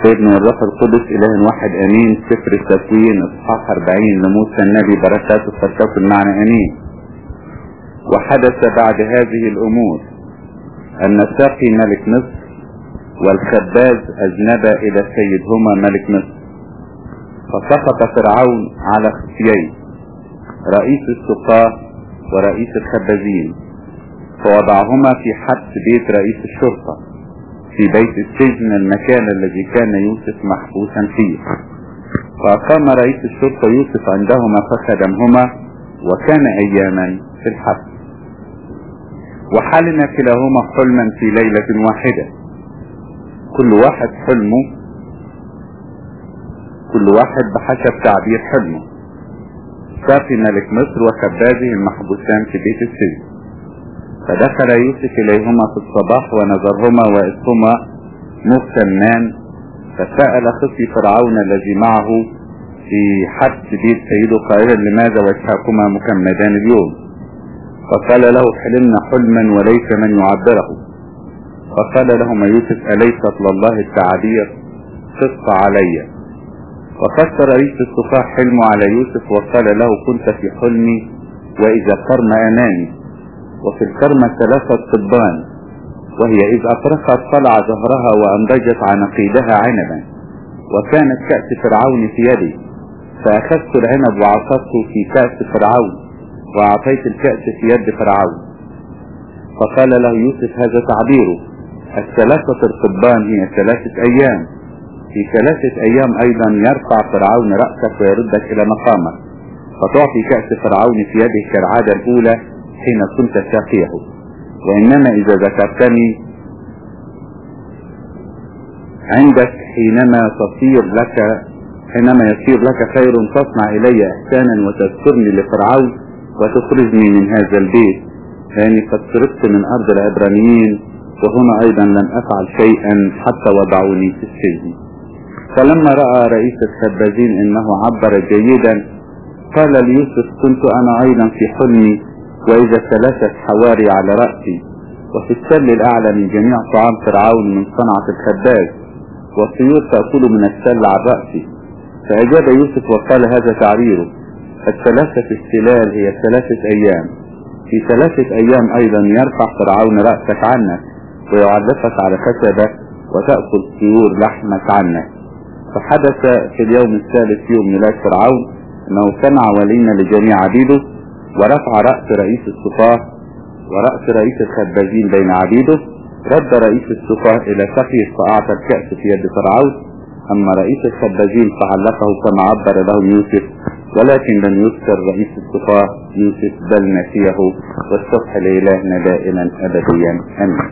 ابن والروح القدس إله واحد أمين سفر التكوين إصحاح 40 لموسى النبي بركاته فلتكن معنا أمين وحدث بعد هذه الأمور أن ساقي ملك مصر والخباز أذنب إلى سيدهما ملك مصر فسقط فرعون على خفيين رئيس السقاة ورئيس الخبازين فوضعهما في حبس بيت رئيس الشرطة في بيت السجن المكان الذي كان يوسف محبوسا فيه فأقام رئيس الشرطة يوسف عندهما فخدمهما وكان أياما في الحبس وحلم كلاهما حلما في ليلة واحدة كل واحد حلمه كل واحد بحسب تعبير حلمه ساقي ملك مصر وخبازه المحبوسان في بيت السجن فدخل يوسف إليهما في الصباح ونظرهما وإذهما مغتنان فسأل خصي فرعون الذي معه في حبس بيت سيده قائلا لماذا وجهكما مكمدان اليوم فقال له حلمنا حلما وليس من يعبره فقال لهما يوسف أليست لله التعبير قص علي ففسر رئيس السفاح حلمه على يوسف وقال له كنت في حلمي وإذا قرن أمامي وفي الكرمة ثلاثة صبان وهي إذ أفرخت طلع ظهرها وأنضجت عنقيدها عنبا وكانت كأس فرعون في يدي فأخذت العنب وعصرته في كأس فرعون وأعطيت الكأس في يد فرعون فقال له يوسف هذا تعبيره الثلاثة الصبان هي ثلاثة أيام في ثلاثة أيام أيضا يرفع فرعون رأسك ويردك إلى مقامك فتعطي كأس فرعون في يده كالعادة الأولى حين كنت ساقيه وإنما إذا ذكرتني عندك حينما تصير لك حينما يصير لك خير تصنع إلي إحسانا وتذكرني لفرعون وتخرجني من هذا البيت لأني قد سرقت من أرض العبرانيين وهنا أيضا لم أفعل شيئا حتى وضعوني في السجن فلما رأى رئيس الخبازين إنه عبر جيدا قال ليوسف كنت أنا أيضا في حلمي وإذا ثلاثة حواري على رأسي وفي السل الأعلى من جميع طعام فرعون من صنعة الخباز والطيور تأكل من السل على رأسي فأجاب يوسف وقال هذا تعبيره الثلاثة السلال هي ثلاثة أيام في ثلاثة أيام أيضا يرفع فرعون رأسك عنك ويعلقك على خشبة وتأكل طيور لحمك عنك فحدث في اليوم الثالث يوم ميلاد فرعون أنه سمع ولينا لجميع عبيده ورفع رأس رئيس السفاه ورأس رئيس الخبازين بين عبيده رد رئيس السفاه إلى سقيه فأعطى الكأس في يد فرعون أما رئيس الخبازين فعلقه كما عبر له يوسف ولكن لم يذكر رئيس السفاه يوسف بل نسيه والصبح لإلهنا دائما أبديا أمين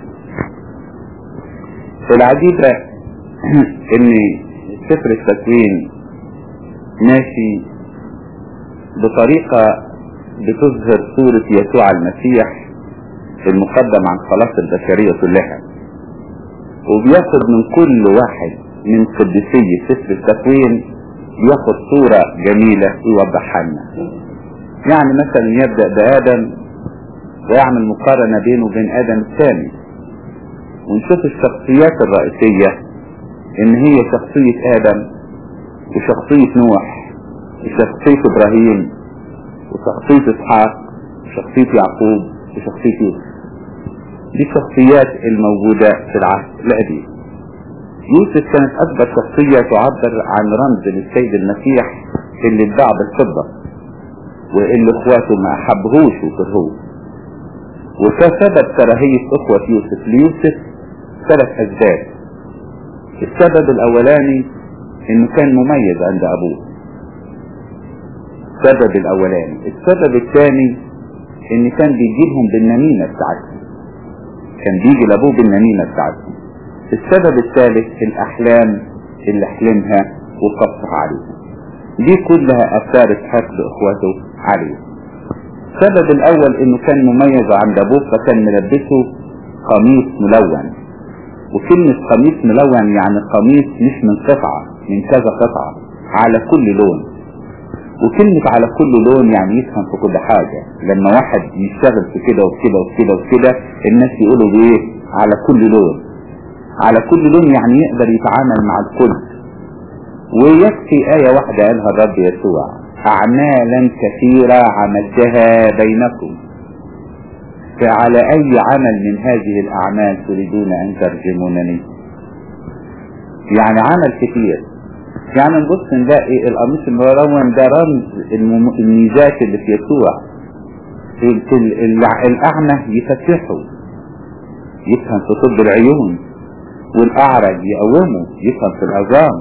العجيبة ان سفر التكوين ماشي بطريقة بتظهر صورة يسوع المسيح المقدم عن خلاص البشرية كلها وبياخد من كل واحد من قديسي سفر التكوين ياخد صورة جميلة يوضحها لنا يعني مثلا يبدأ بآدم ويعمل مقارنة بينه وبين آدم الثاني ونشوف الشخصيات الرئيسية ان هي شخصية آدم وشخصية نوح وشخصية إبراهيم وشخصية إسحاق وشخصية يعقوب وشخصية يوسف دي الشخصيات الموجودة في العهد القديم يوسف كانت أكبر شخصية تعبر عن رمز للسيد المسيح اللي اتباع بالفضة واللي اخواته ما أحبهوش وكرهوه وكسبب كراهية اخوة يوسف ليوسف ثلاث اسباب السبب الاولاني انه كان مميز عند ابوه السبب الاولاني السبب الثاني ان كان بيجيبهم بالنميمة بتاعتهم كان بيجي لابوه بالنميمة بتاعتهم السبب الثالث الاحلام اللي حلمها وقصها عليها دي كلها اثارت حقد اخواته عليه السبب الاول انه كان مميز عند ابوه فكان ملبسه قميص ملون وكلمة قميص ملون يعني قميص مش من قطعة من كذا قطعة على كل لون وكلمة على كل لون يعني يفهم في كل حاجة لما واحد يشتغل في كده وكده وكده وكده الناس يقولوا بايه على كل لون على كل لون يعني يقدر يتعامل مع الكل ويكفي آية واحدة قالها الرب يسوع أعمالا كثيرة عملتها بينكم فعلى أي عمل من هذه الأعمال تريدون أن ترجمونني يعني عمل كثير يعني نبص نلاقي القميص الملون ده رمز المم- الميزات اللي في يسوع ال- ال- ال- الأعمى يفتحه يفهم في طب العيون والأعرج يقومه يفهم في العظام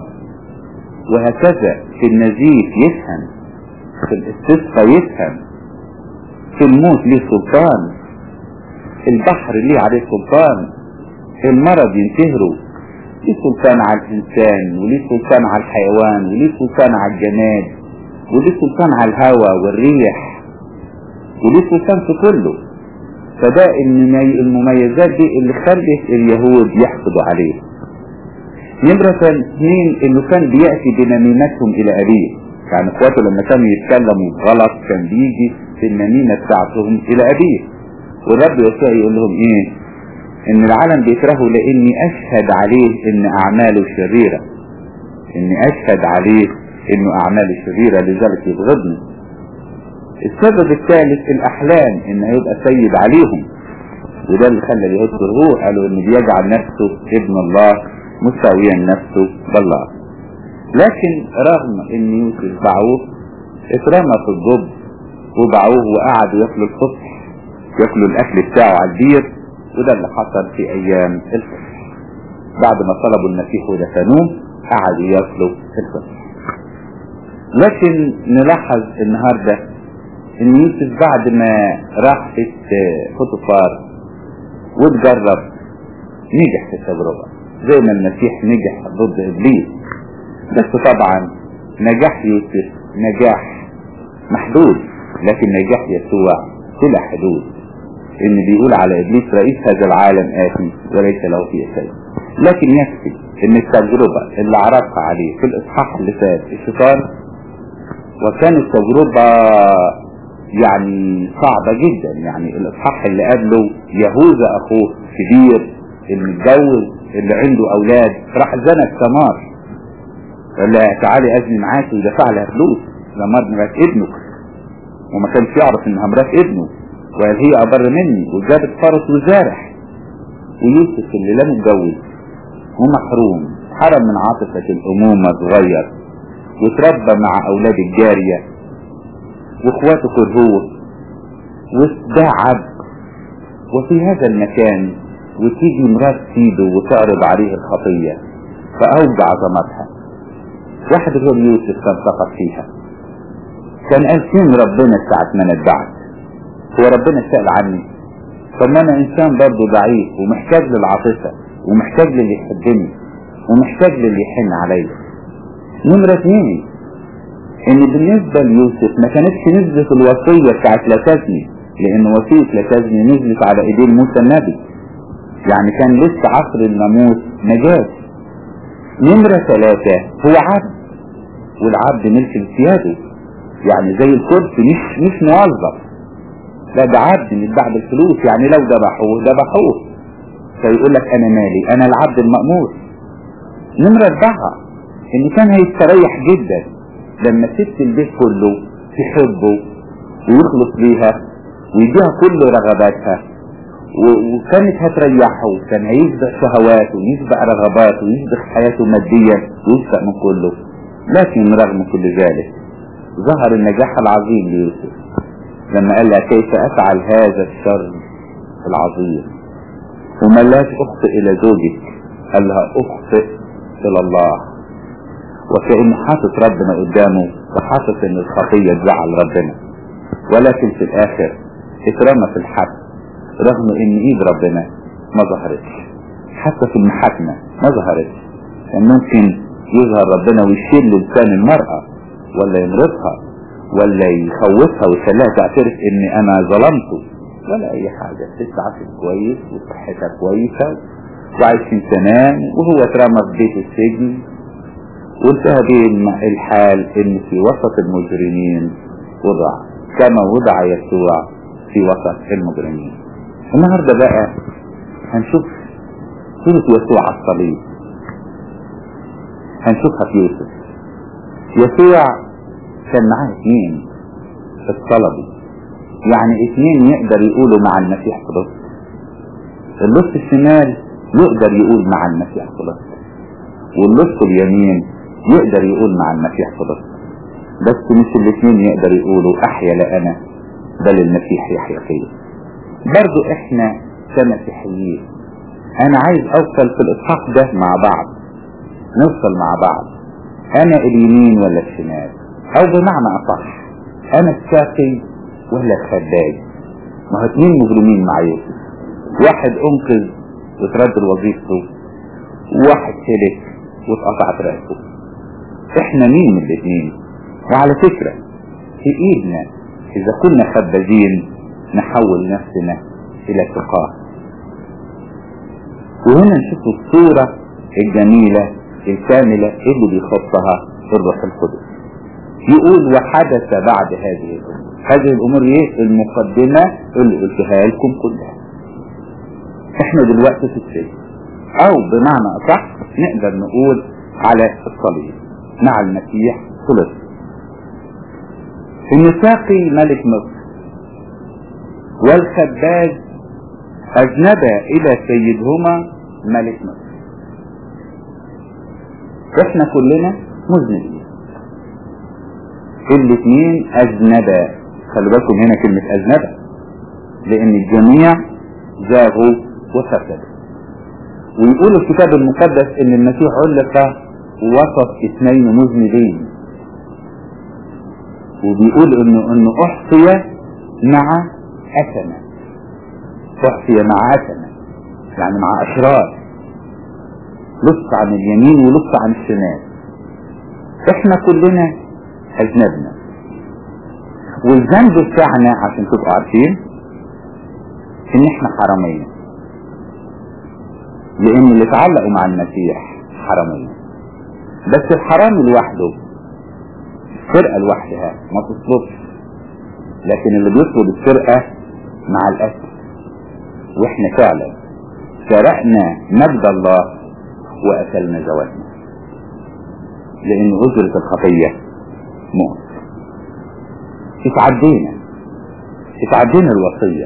وهكذا في النزيف يفهم في الاستسقاء يفهم في الموت ليه سلطان البحر ليه عليه سلطان المرض ينتهره ليه سلطان على الإنسان وليه سلطان على الحيوان وليه سلطان على الجماد وليه سلطان على الهواء والريح وليه سلطان في كله فده الممي- المميزات دي اللي خلت اليهود يحقدوا عليه نمرة اثنين انه كان بيأتي بنميمتهم الى ابيه يعني اخواته لما كانوا يتكلموا غلط كان بيجي في النميمة بتاعتهم الى ابيه والرب يسوع يقول لهم ايه ان العالم بيكرهه لاني اشهد عليه ان اعماله شريرة اني اشهد عليه انه اعماله شريرة لذلك يبغضني السبب الثالث الاحلام ان هيبقى سيد عليهم وده اللي خلى اليهود كرهوه قالوا انه بيجعل نفسه ابن الله مساويا نفسه بالله لكن رغم ان يوسف باعوه اترمى في الجب وباعوه وقعدوا ياكلوا الفصح ياكلوا الاكل بتاعه على البير وده اللي حصل في ايام الفصح بعد ما طلبوا المسيح ودفنوه قعدوا ياكلوا الفصح لكن نلاحظ النهارده ان يوسف بعد ما راح في فوتوفار واتجرب نجح في التجربة زي ما المسيح نجح ضد ابليس بس طبعا نجاح يوسف نجاح محدود لكن نجاح يسوع بلا حدود ان بيقول على ابليس رئيس هذا العالم اتي وليس له فيه شيء لكن يكفي ان التجربة اللي عرضها عليه في الاصحاح اللي فات الشيطان وكانت تجربة يعني صعبة جدا يعني الاصحاح اللي قبله يهوذا اخوه كبير المتجوز اللي عنده اولاد راح زنى الثمار قال لها تعالي ازني معاكي ودفع لها فلوس ثمار مرات ابنه وما كانش يعرف انها مرات ابنه وقال هي ابر مني وجابت فرس وزارح ويوسف اللي لا متجوز ومحروم حرم من عاطفة الامومة صغير وتربى مع اولاد الجارية واخواته كرهوه وده عبد وفي هذا المكان وتيجي مرات سيده وتعرض عليه الخطية فأوجع عظمتها واحد غير يوسف كان سقط فيها كان قال فين ربنا ساعة ما انا اتبعت هو ربنا سأل عني طب ما انا انسان برضه ضعيف ومحتاج للعاطفة ومحتاج للي يحبني ومحتاج للي يحن عليا نمرة اثنين ان بالنسبة ليوسف ما كانتش نزلت الوصية بتاعت لا تزني لان وصية لا تزني نزلت على ايدين موسى النبي يعني كان لسه عصر الناموس نجاة نمرة ثلاثة هو عبد والعبد ملك لسياده يعني زي الكرسي مش مش موظف لا ده عبد مش بعد الفلوس يعني لو ذبحوه ذبحوه فيقول لك انا مالي انا العبد المأمور نمرة اربعة ان كان هيستريح جدا لما ست البيت كله تحبه ويخلص ليها ويديها كل رغباتها وكانت هتريحه وكان هيسبق شهواته ويسبق رغباته ويسبق حياته ماديا ويسبق من كله لكن رغم كل ذلك ظهر النجاح العظيم ليوسف لما قال لها كيف افعل هذا الشر العظيم وما لاش اخطئ الى زوجك قال لها اخطئ الى الله وكأن حاطط ربنا قدامه وحاطط ان الخطية تزعل ربنا ولكن في الاخر اترمى في الحبس رغم ان ايد ربنا ما ظهرتش حتى في المحاكمة ما ظهرتش كان ممكن يظهر ربنا ويشيل لسان المرأة ولا يمرضها ولا يخوفها ويخليها تعترف ان انا ظلمته ولا اي حاجة الست عاشت كويس وصحتها كويسة وعايشين تمام وهو اترمى في بيت السجن وانتهى به الحال ان في وسط المجرمين وضع كما وضع يسوع في وسط المجرمين النهاردة بقى هنشوف صورة يسوع على الصليب هنشوفها في يوسف يسوع كان معاه اثنين في الطلب يعني اثنين يقدر يقولوا مع المسيح في الوسط اللص الشمال يقدر يقول مع المسيح في الوسط واللص اليمين يقدر يقول مع المسيح في الوسط بس مش الاثنين يقدر يقولوا احيا لا انا بل المسيح يحيا فيا برضو احنا كمسيحيين انا عايز اوصل في الاصحاح ده مع بعض نوصل مع بعض انا اليمين ولا الشمال او بمعنى اصح انا الساقي ولا الخباز ما هو اتنين مظلومين مع يوسف واحد انقذ وترد وظيفته وواحد هلك واتقطعت رأسه احنا مين من الاثنين وعلى فكرة في ايدنا اذا كنا خبازين نحول نفسنا الى ثقاه وهنا نشوف الصورة الجميلة الكاملة اللي بيخصها الروح القدس يقول وحدث بعد هذه الامور هذه الامور ايه المقدمة اللي قلتها لكم كلها احنا دلوقتي في السجن او بمعنى اصح نقدر نقول على الصليب مع المسيح خلص النساقي ملك مصر والخباز اجنبا الى سيدهما ملك مصر احنا كلنا مذنبين الاثنين اجنبا خلي بالكم هنا كلمة اجنبا لان الجميع زاغوا وفسدوا ويقول الكتاب المقدس ان المسيح علق وسط اثنين مذنبين وبيقول انه انه احصي مع اثمة احصي مع اثمة يعني مع اشرار لص عن اليمين ولص عن الشمال احنا كلنا اجنبنا والذنب بتاعنا عشان تبقوا عارفين ان احنا حرامية لان اللي اتعلقوا مع المسيح حرامية بس الحرام لوحده السرقة لوحدها ما تصلبش لكن اللي بيطلب السرقة مع الاسف واحنا فعلا سرقنا مجد الله وأكلنا زواجنا لأن أجرة الخطية موت اتعدينا اتعدينا الوصية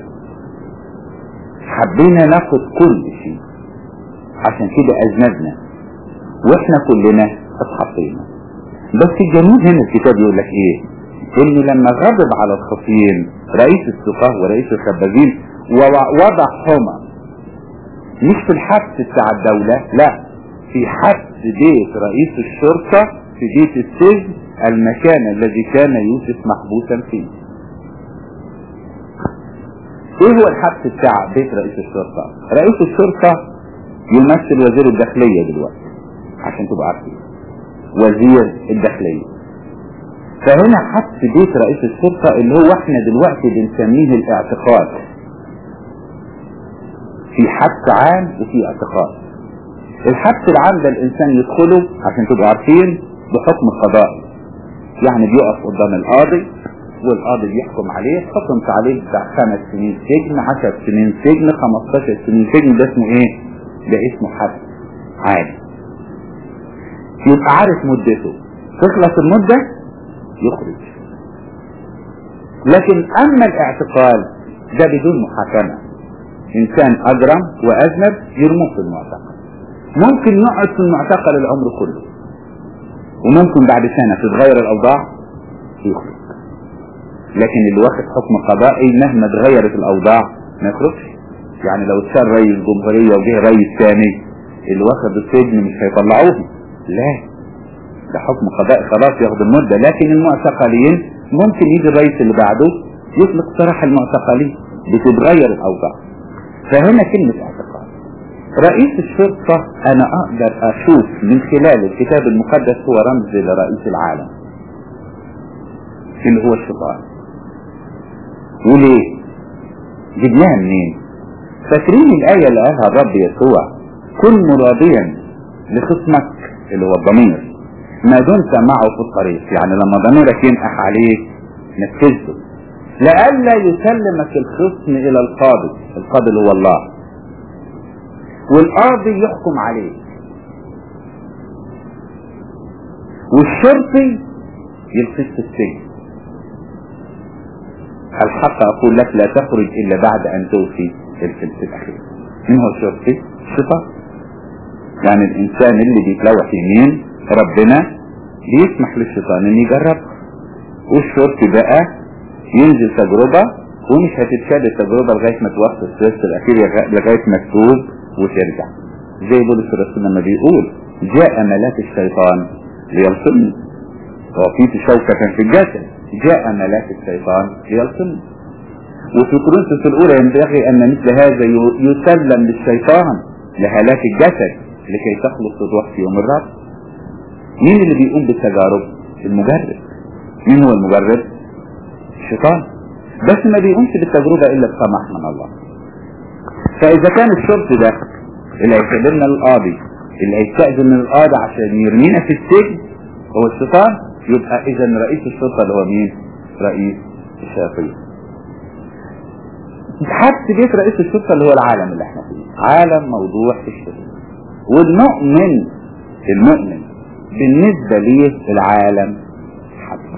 حبينا ناخد كل شيء عشان كده أذنبنا واحنا كلنا اتحطينا بس الجميل هنا الكتاب يقول لك ايه ان لما غضب على الخطيين رئيس السقاه ورئيس الخبازين ووضعهما مش في الحبس بتاع الدولة لا في حبس بيت رئيس الشرطة في بيت السجن المكان الذي كان يوسف محبوسا فيه ايه هو الحبس بتاع بيت رئيس الشرطة رئيس الشرطة يمثل وزير الداخلية دلوقتي عشان تبقى عارفين وزير الداخلية فهنا حبس بيت رئيس الشرطة اللي هو احنا دلوقتي بنسميه الاعتقال في حبس عام وفي اعتقال الحبس العام ده الانسان يدخله عشان تبقوا عارفين بحكم قضائي يعني بيقف قدام القاضي والقاضي بيحكم عليه حكمت عليه بتاع خمس سنين سجن عشر سنين سجن 15 سنين سجن ده اسمه ايه ده اسمه حبس عادي يبقى عارف مدته تخلص المدة يخرج لكن اما الاعتقال ده بدون محاكمة انسان اجرم واذنب يرموه في المعتقل ممكن يقعد في المعتقل العمر كله وممكن بعد سنة تتغير الاوضاع يخرج لكن اللي واخد حكم قضائي مهما اتغيرت الاوضاع ما يخرجش يعني لو اتشال رئيس جمهورية وجه رئيس ثاني اللي واخد السجن مش هيطلعوه لا ده حكم قضائي خلاص ياخد المدة لكن المعتقلين ممكن يجي الرئيس اللي بعده يطلق سراح المعتقلين بتتغير الاوضاع فهنا كلمة اعتقال رئيس الشرطة انا اقدر اشوف من خلال الكتاب المقدس هو رمز لرئيس العالم اللي هو الشيطان وليه جبناها منين فاكرين الآية اللي قالها الرب يسوع كن مراضيا لخصمك اللي هو الضمير ما دمت معه في الطريق يعني لما ضميرك ينقح عليك نفذه لئلا يسلمك الخصم الى القاضي القاضي اللي هو الله والقاضي يحكم عليه والشرطي يلقيك في السجن الحق أقول لك لا تخرج إلا بعد أن توفي الفلس الأخير من هو الشرطي؟ الشيطان يعني الإنسان اللي بيتلوح يمين ربنا بيسمح للشيطان إن يجرب والشرطي بقى ينزل تجربة ومش هتتشال التجربة لغاية ما توصل الثلث الأخير لغاية ما تتوب وترجع زي بولس الرسول لما بيقول جاء ملاك الشيطان ليلصمني وفيت شوكة في الجسد جاء ملاك الشيطان ليلصمني وفي كورنثوس الأولى ينبغي أن مثل هذا يسلم للشيطان لهلاك الجسد لكي تخلص الروح في يوم الرب مين اللي بيقوم بالتجارب المجرب مين هو المجرب الشيطان بس ما بيقومش بالتجربة إلا بسمح من الله فإذا كان الشرط ده اللي هيستقبلنا القاضي اللي هيستأذن من القاضي عشان يرمينا في السجن هو الشيطان يبقى إذا رئيس الشرطة اللي هو مين؟ رئيس الشياطين حبس بيت رئيس الشرطة اللي هو العالم اللي احنا فيه عالم موضوع في الشرطة والمؤمن المؤمن بالنسبة ليه العالم حبس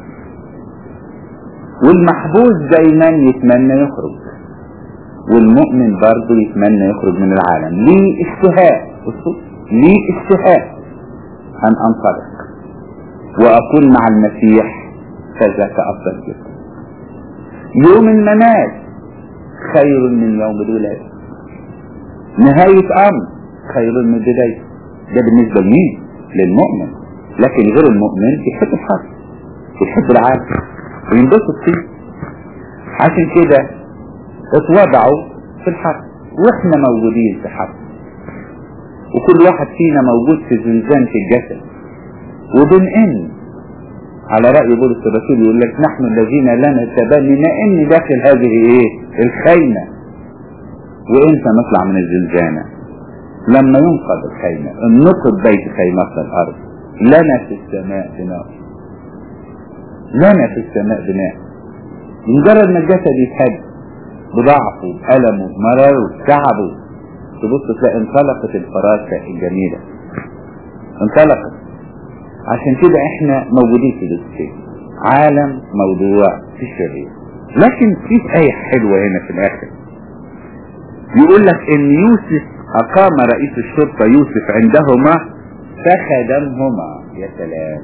والمحبوس دايما يتمنى يخرج والمؤمن برضه يتمنى يخرج من العالم ليه اشتهاء ليه اشتهاء ان انطلق واكون مع المسيح فذاك افضل جدا يوم الممات خير من يوم الولادة نهاية امر خير من بداية ده بالنسبة لمين للمؤمن لكن غير المؤمن يحب الحرب يحب العالم وينبسط فيه عشان كده اتوضعوا في الحرب واحنا موجودين في حرب وكل واحد فينا موجود في زنزان في الجسد وبنئن على رأي بولس الرسول يقول لك نحن الذين لا نتبني نئن داخل هذه ايه الخيمة وامتى نطلع من الزنزانة لما ينقض الخيمة النقض بيت خيمة الارض لنا في السماء بناء لنا في السماء بناء مجرد ما الجسد يتهد بضعفه بألمه مراره تعبه تبص تلاقي انطلقت الفراشة الجميلة انطلقت عشان كده احنا موجودين في الاسكين عالم موضوع في الشرير لكن في آية حلوة هنا في الآخر يقول لك ان يوسف اقام رئيس الشرطة يوسف عندهما فخدمهما يا سلام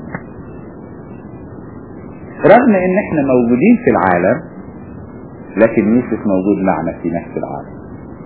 رغم ان احنا موجودين في العالم لكن يوسف موجود معنا في نفس العالم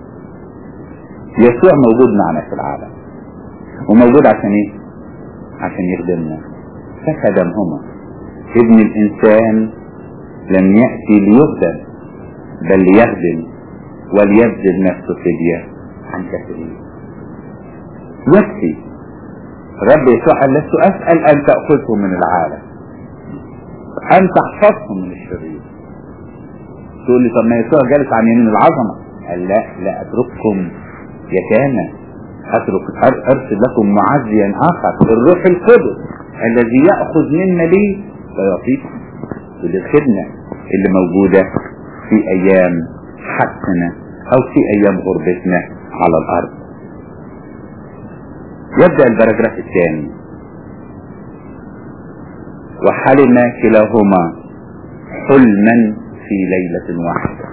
يسوع موجود معنا في العالم وموجود عشان ايه عشان يخدمنا فخدمهما ابن الانسان لم يأتي ليخدم بل ليخدم وليبذل نفسه فدية عن كثيرين يكفي رب يسوع قال لست أسأل أن تأخذهم من العالم أن تحفظهم من الشرير تقول لي طب ما يسوع جالس عن يمين العظمة قال لا لا أترككم يتامى أترك أرسل لكم معزيا آخر الروح القدس الذي يأخذ منا لي ويعطيكم للخدمة اللي موجودة في أيام حبسنا أو في أيام غربتنا على الأرض يبدأ البراجراف الثاني وحلم كلاهما حلما في ليلة واحدة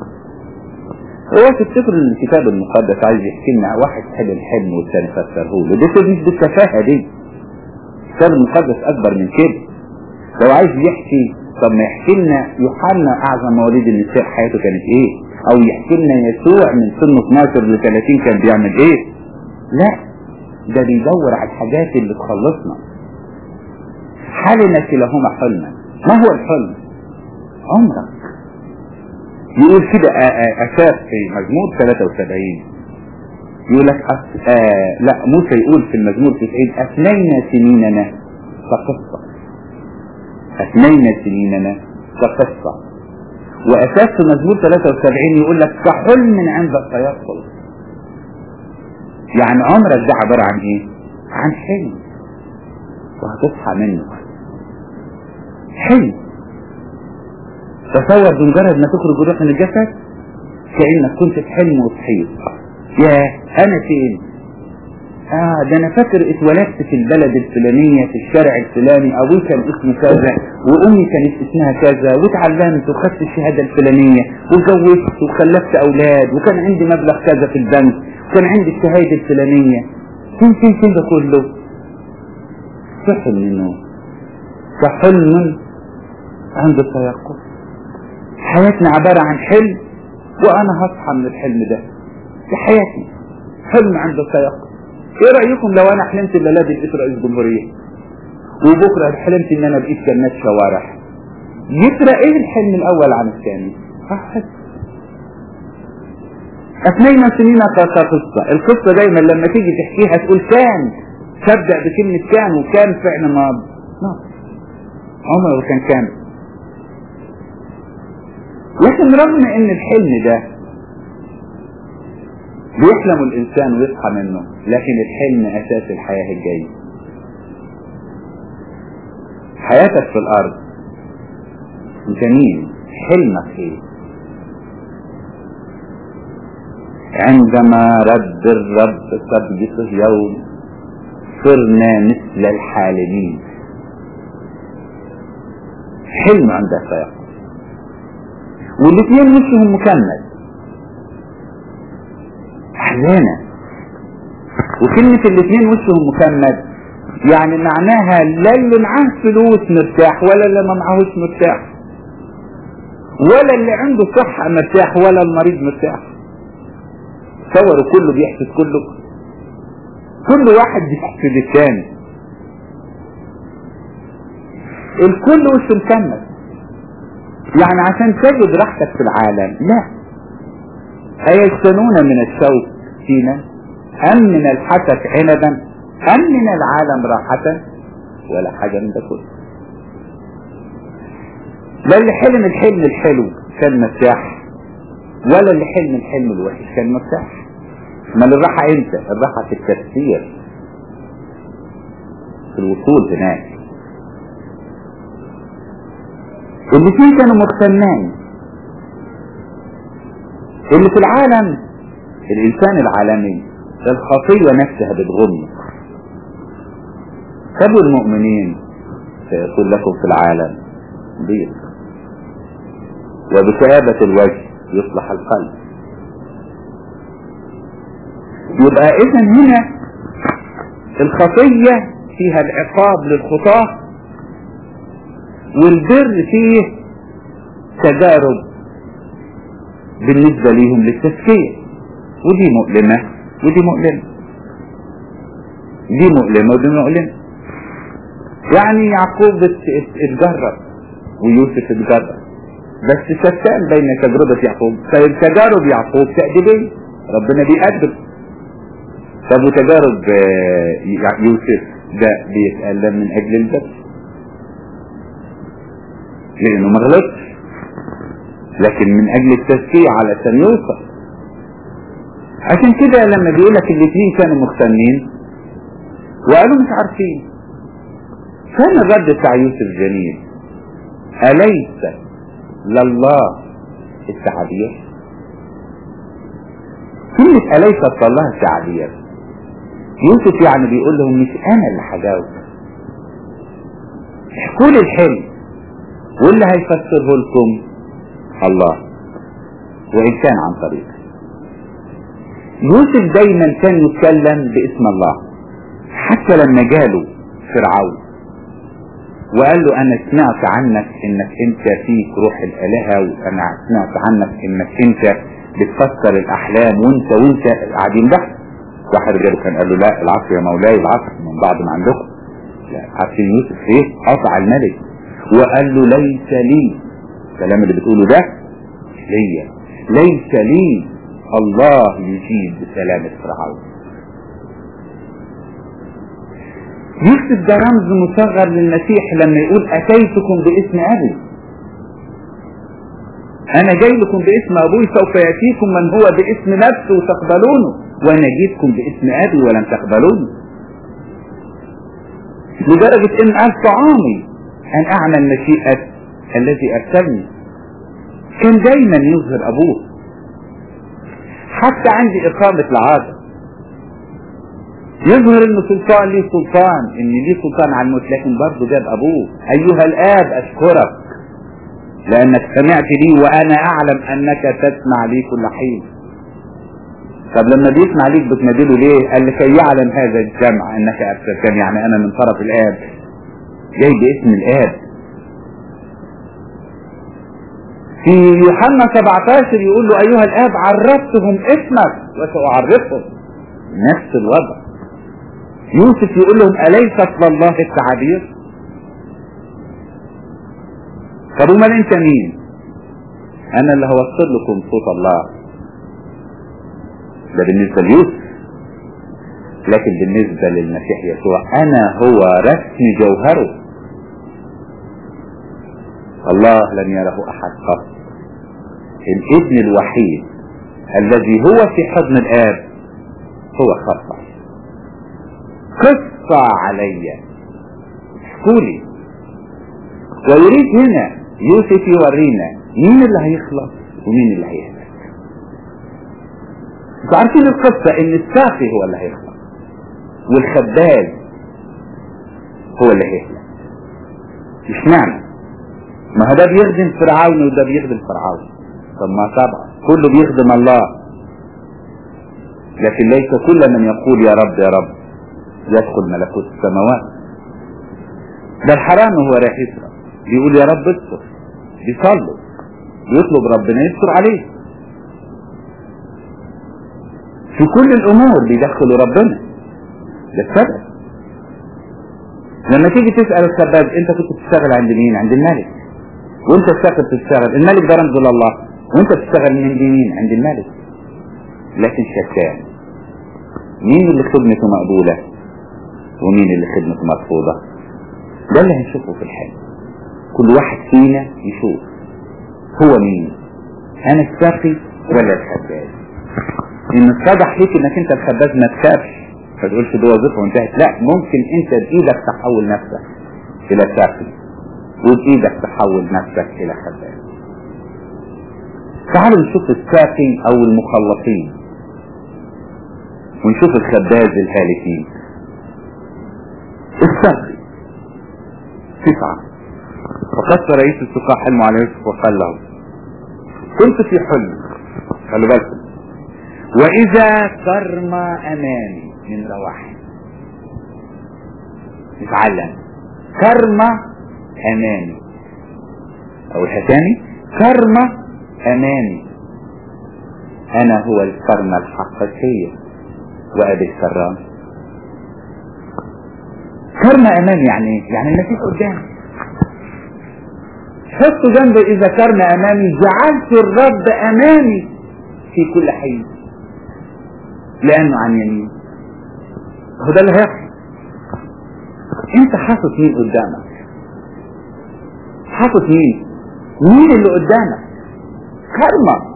هو تفتكر ان الكتاب المقدس عايز يحكي لنا واحد حلم حلم والثاني فسره له دي مش بالتفاهة دي الكتاب المقدس اكبر من كده لو عايز يحكي طب ما يحكي لنا يوحنا اعظم مواليد النساء حياته كانت ايه او يحكي لنا يسوع من سن 12 ل 30 كان بيعمل ايه لا ده بيدور على الحاجات اللي تخلصنا حلم كلاهما حلما ما هو الحلم عمرك يقول كده اساس في مزمور 73 يقول لك أس... آه لا موسى يقول في المزمور 90 اثنينا سنيننا كقصة اثنينا سنيننا كقصة واساس في مزمور 73 يقول لك كحلم عند التيقظ يعني عمرك ده عبارة عن ايه عن حلم وهتصحى منه حلم تصور بمجرد ما تخرج الروح من الجسد كأنك كنت في حلم وصحيت يا انا فين اه ده انا فاكر اتولدت في البلد الفلانية في الشارع الفلاني ابوي كان اسمه كذا وامي كانت اسمها كذا واتعلمت وخدت الشهادة الفلانية واتجوزت وخلفت اولاد وكان عندي مبلغ كذا في البنك وكان عندي الشهادة الفلانية فين فين فين ده كله صحن منه كحلم عند التيقظ حياتنا عبارة عن حلم وانا هصحى من الحلم ده في حياتي حلم عند التيقظ ايه رأيكم لو انا حلمت الليلة دي بقيت رئيس جمهورية وبكرة حلمت ان انا بقيت كنات شوارع يفرق ايه الحلم الاول عن الثاني احد اثنين سنين قصة القصة دايما لما تيجي تحكيها تقول كان تبدأ بكلمة كان وكان فعل ماض عمره كان كان لكن رغم ان الحلم ده بيحلم الانسان ويصحى منه لكن الحلم اساس الحياة الجاية حياتك في الارض انت مين حلمك ايه عندما رد الرب سبجته يوم صرنا مثل الحالمين حلم عند الفيقظ والاثنين وشهم مكمل احزانة وكلمة الاثنين وشهم مكمل يعني معناها لا اللي معاه فلوس مرتاح ولا اللي ما معهوش مرتاح ولا اللي عنده صحة مرتاح ولا المريض مرتاح تصوروا كله بيحسد كله كل واحد بيحسد الثاني الكل وش مكمل يعني عشان تجد راحتك في العالم لا أيجتنون من الشوك فينا أم من الحسك عنبا أم من العالم راحة ولا حاجة من ده كله لا اللي حلم الحلم الحلو كان مرتاح ولا اللي حلم الحلم الوحش كان مرتاح ما الراحة امتى الراحة في التفسير في الوصول هناك الاثنين كانوا مختنان اللي في العالم الانسان العالمي الخطية نفسها بتغم طب المؤمنين سيكون لكم في العالم ضيق وبكآبة الوجه يصلح القلب يبقى اذا هنا الخطية فيها العقاب للخطاة والبر فيه تجارب بالنسبة ليهم للتزكية ودي مؤلمة ودي مؤلمة دي مؤلمة ودي مؤلمة يعني يعقوب اتجرب ويوسف اتجرب بس شتان بين تجربة يعقوب تجارب يعقوب تأديبية ربنا بيأدب طب وتجارب يوسف ده بيتألم من أجل البر لأنه ما غلطش لكن من أجل التزكية علشان يوصل عشان كده لما بيقول لك الاثنين كانوا مختنين وقالوا مش عارفين كان الرد بتاع يوسف جميل أليس لله التعبير كلمة أليس الله التعبير يوسف يعني بيقول لهم مش أنا اللي هجاوب احكوا لي الحلم واللي هيفسره لكم الله وإن كان عن طريق يوسف دايما كان يتكلم باسم الله حتى لما جاله فرعون وقال له انا سمعت عنك انك انت فيك روح الالهة وانا سمعت عنك انك انت بتفسر الاحلام وانت وانت قاعدين بحث واحد غيره كان قال له لا العصر يا مولاي العصر من بعد ما عندكم لا عارفين يوسف ايه قطع الملك وقال له ليس لي الكلام اللي بتقوله ده ليا ليس لي الله يجيب بسلامة فرعون يوسف ده رمز مصغر للمسيح لما يقول أتيتكم باسم أبي أنا جاي لكم باسم أبوي سوف يأتيكم من هو باسم نفسه وتقبلونه وأنا جيتكم باسم أبي ولم تقبلوني لدرجة إن قال طعامي أن أعمل مشيئة الذي أرسلني كان دايما يظهر أبوه حتى عندي إقامة العادة يظهر ان سلطان ليه سلطان ان ليه سلطان على الموت لكن برضه جاب ابوه ايها الاب اشكرك لانك سمعت لي وانا اعلم انك تسمع لي كل حين طب لما بيسمع ليك بتنادله ليه قال لكي يعلم هذا الجمع انك ارسلتني يعني انا من طرف الاب جاي باسم الاب في يوحنا 17 يقول له ايها الاب عرفتهم اسمك وساعرفهم نفس الوضع يوسف يقول لهم أليست لله التعابير طب امال انت مين انا اللي هوصل لكم صوت الله ده بالنسبة ليوسف لكن بالنسبة للمسيح يسوع انا هو رسم جوهره الله لم يره احد قط الابن الوحيد الذي هو في حضن الاب هو خطأ قصة علي احكولي ويريد هنا يوسف يورينا مين اللي هيخلص ومين اللي هيهلك انتوا عارفين القصة ان الساقي هو اللي هيخلص والخباز هو اللي هيهلك مش معنى ما هو ده بيخدم فرعون وده بيخدم فرعون طب ما طبعا كله بيخدم الله لكن ليس كل من يقول يا رب يا رب يدخل ملكوت السماوات ده الحرام هو رايح يسرق بيقول يا رب استر بيصلي بيطلب ربنا يستر عليه في كل الامور بيدخلوا ربنا ده السبب لما تيجي تسأل الخباز انت كنت بتشتغل عند مين عند الملك وانت الساقط بتشتغل الملك ده رمز لله وانت بتشتغل من عند مين عند الملك لكن شتان مين اللي خدمته مقبولة ومين اللي خدمته مرفوضة ده اللي هنشوفه في الحال كل واحد فينا يشوف هو مين انا الساقي ولا الخباز ان اتضح ليك انك انت الخباز ما تخافش ما تقولش دي وظيفه وانتهت لا ممكن انت بايدك تحول نفسك الى ساقي وبايدك تحول نفسك الى خباز تعالوا نشوف الساقي او المخلصين ونشوف الخباز الهالكين الساقي تسعة وقص رئيس السقاء حلمه على يوسف وقال له كنت في حلم خلوا بالكم واذا كرم امامي من رواحي نتعلم كرم امامي او الحساني كرم امامي انا هو الكرمة الحقيقية وابي الكرام كرم امامي يعني ايه؟ يعني المسيح قدامي حطوا جنبه اذا كرم امامي جعلت الرب امامي في كل حين لانه عن يمين هو ده اللي هيحصل انت حاطط مين قدامك حاطط مين مين اللي قدامك كرمة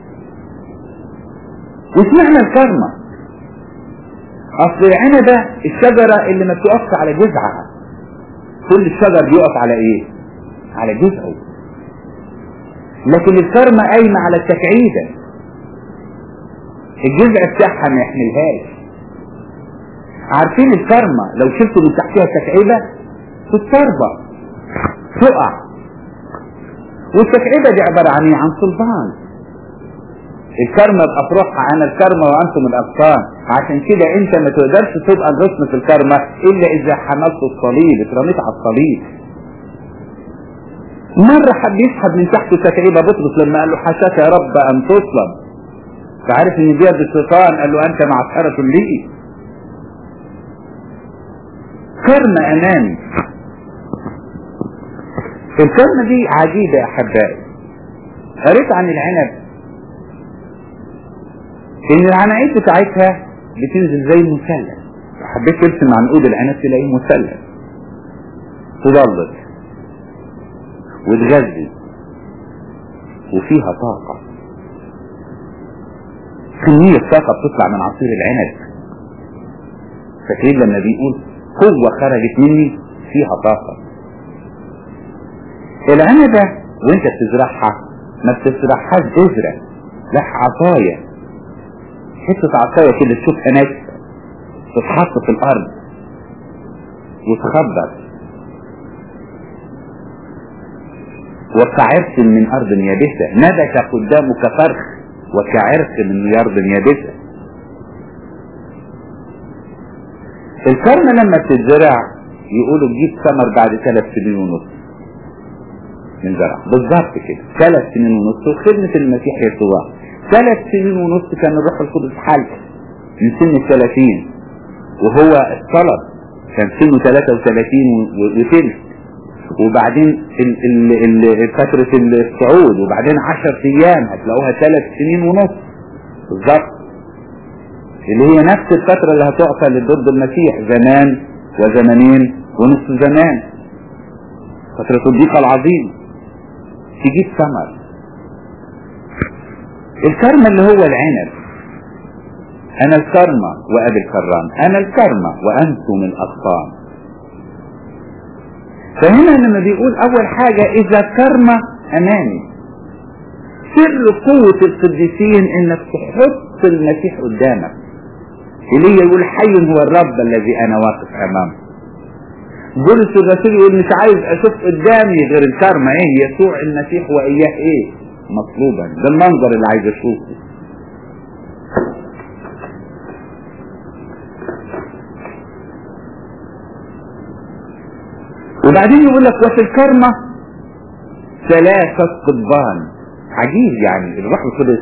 واسمعنا الكرمة اصل العنبة الشجرة اللي ما بتقفش على جذعها كل الشجر بيقف على ايه على جذعه لكن الكرمة قايمة على التكعيدة الجذع بتاعها ما يحملهاش عارفين الكرمة لو شلتوا من تحتها تكعيبة تتربى تقع والتكعيبة دي عبارة عن ايه عن صلبان الكرمة بأفرحها أنا الكرمة وأنتم الأبطان عشان كده أنت ما تقدرش تبقى الرسم في الكرمة إلا إذا حملت الصليب اترميت على الصليب مرة حب يسحب من تحت تكعيبة بطرس لما قال له حاشاك يا رب أن تصلب فعارف إن دي يد الشيطان قال له أنت معسكرة لي كرمة أمامي الكرمة دي عجيبة يا أحبائي قريت عن العنب ان العناعيد بتاعتها بتنزل زي المثلث حبيت ترسم عنقود العنب تلاقيه مثلث تضلل وتغذي وفيها طاقة كمية طاقة بتطلع من عصير العنب فاكرين لما بيقول قوة خرجت مني فيها طاقة العنبة وانت بتزرعها ما بتزرعهاش بذرة لا عصاية حتة عصاية كده تشوفها ناشفة تتحط في الأرض وتخبط وكعرس من أرض يابسة نبت قدامك فرخ وكعرس من أرض يابسة الكرمة لما بتتزرع يقولوا تجيب ثمر بعد ثلاث سنين ونص من زرع بالظبط كده ثلاث سنين ونص وخدمة المسيح يسوع ثلاث سنين ونص كان الروح القدس حل من سن الثلاثين وهو الطلب كان سنه 33 وثلث وبعدين ال ال ال فترة الصعود وبعدين 10 ايام هتلاقوها ثلاث سنين ونص بالظبط اللي هي نفس الفترة اللي هتعطى ضد المسيح زمان وزمانين ونصف زمان فترة الضيقة العظيم تجيب ثمر الكرمة اللي هو العنب انا الكرمة وابي الكرام انا الكرمة وانتم الاغصان فهنا لما بيقول اول حاجة اذا كرمة امامي سر قوة القديسين انك تحط المسيح قدامك اللي يقول حي هو الرب الذي انا واقف امامه بولس الرسول يقول مش عايز اشوف قدامي غير الكرمة ايه يسوع المسيح واياه ايه مطلوبا ده المنظر اللي عايز اشوفه وبعدين يقول لك وفي الكرمة ثلاثة قضبان عجيب يعني الروح القدس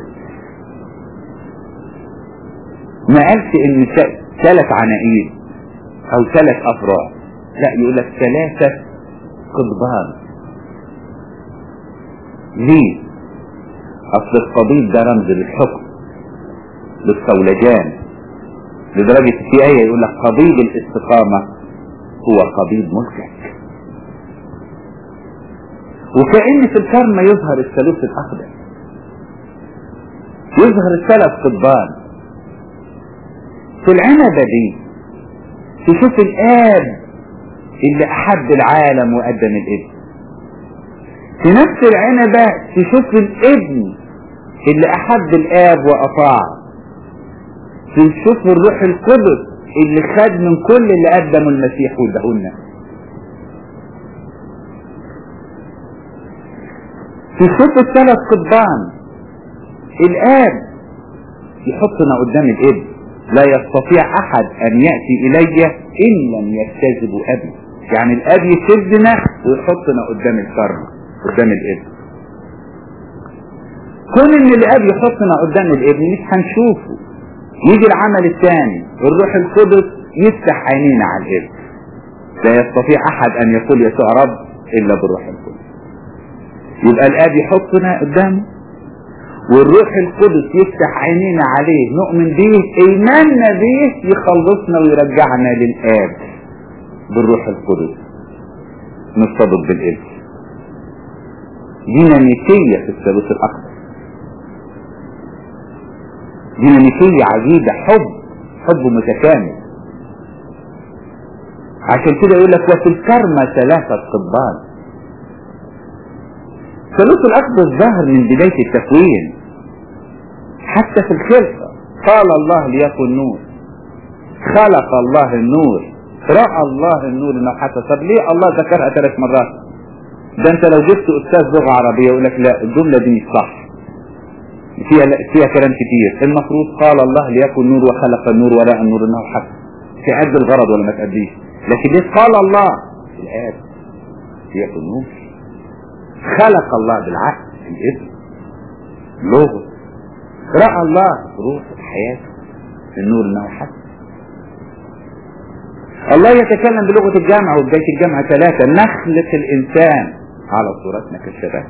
ما قالش ان ثلاث عناقيد او ثلاث افراد لا يقول لك ثلاثة قضبان ليه اصل القضيب ده رمز للحكم للصولجان لدرجة في آية يقول لك قضيب الاستقامة هو قضيب ملكك وكأن في الكرمة يظهر الثالوث الأقدم يظهر الثلاث قضبان في العنبة دي تشوف الآب اللي أحب العالم وقدم الابن في نفس العنبة تشوف الابن اللي أحب الآب وأطاع تشوف الروح القدس اللي خد من كل اللي قدمه المسيح وادهولنا تشوف الثلاث قضبان الآب يحطنا قدام الابن لا يستطيع أحد أن يأتي إلي إن لم يجتذب أبي يعني الأب يشدنا ويحطنا قدام الكرم قدام الابن كون ان الاب يحطنا قدام الابن مش هنشوفه يجي العمل الثاني الروح القدس يفتح عينينا على الابن لا يستطيع احد ان يقول يسوع رب الا بالروح القدس يبقى الاب يحطنا قدامه والروح القدس يفتح عينينا عليه نؤمن به ايماننا به يخلصنا ويرجعنا للاب بالروح القدس نرتبط بالابن ديناميكية في الثالوث الأقدس ديناميكية عجيبة حب حب متكامل عشان كده يقول لك وفي الكرمة ثلاثة قضبان الثالوث الأقدس ظهر من بداية التكوين حتى في الخلقة قال الله ليكن نور خلق الله النور رأى الله النور انه حتى طب ليه الله ذكرها ثلاث مرات ده انت لو جبت استاذ لغة عربية يقول لك لا الجملة دي مش صح فيها فيها كلام كتير المفروض قال الله ليكن نور وخلق النور وراء النور انه حق تأدي الغرض ولا ما تأديش لكن ليه قال الله الآب ليكن نور خلق الله بالعقل الابن لغة رأى الله روح الحياة النور انه حق الله يتكلم بلغة الجامعة وبداية الجامعة ثلاثة نخلق الإنسان على صورتنا كالشباب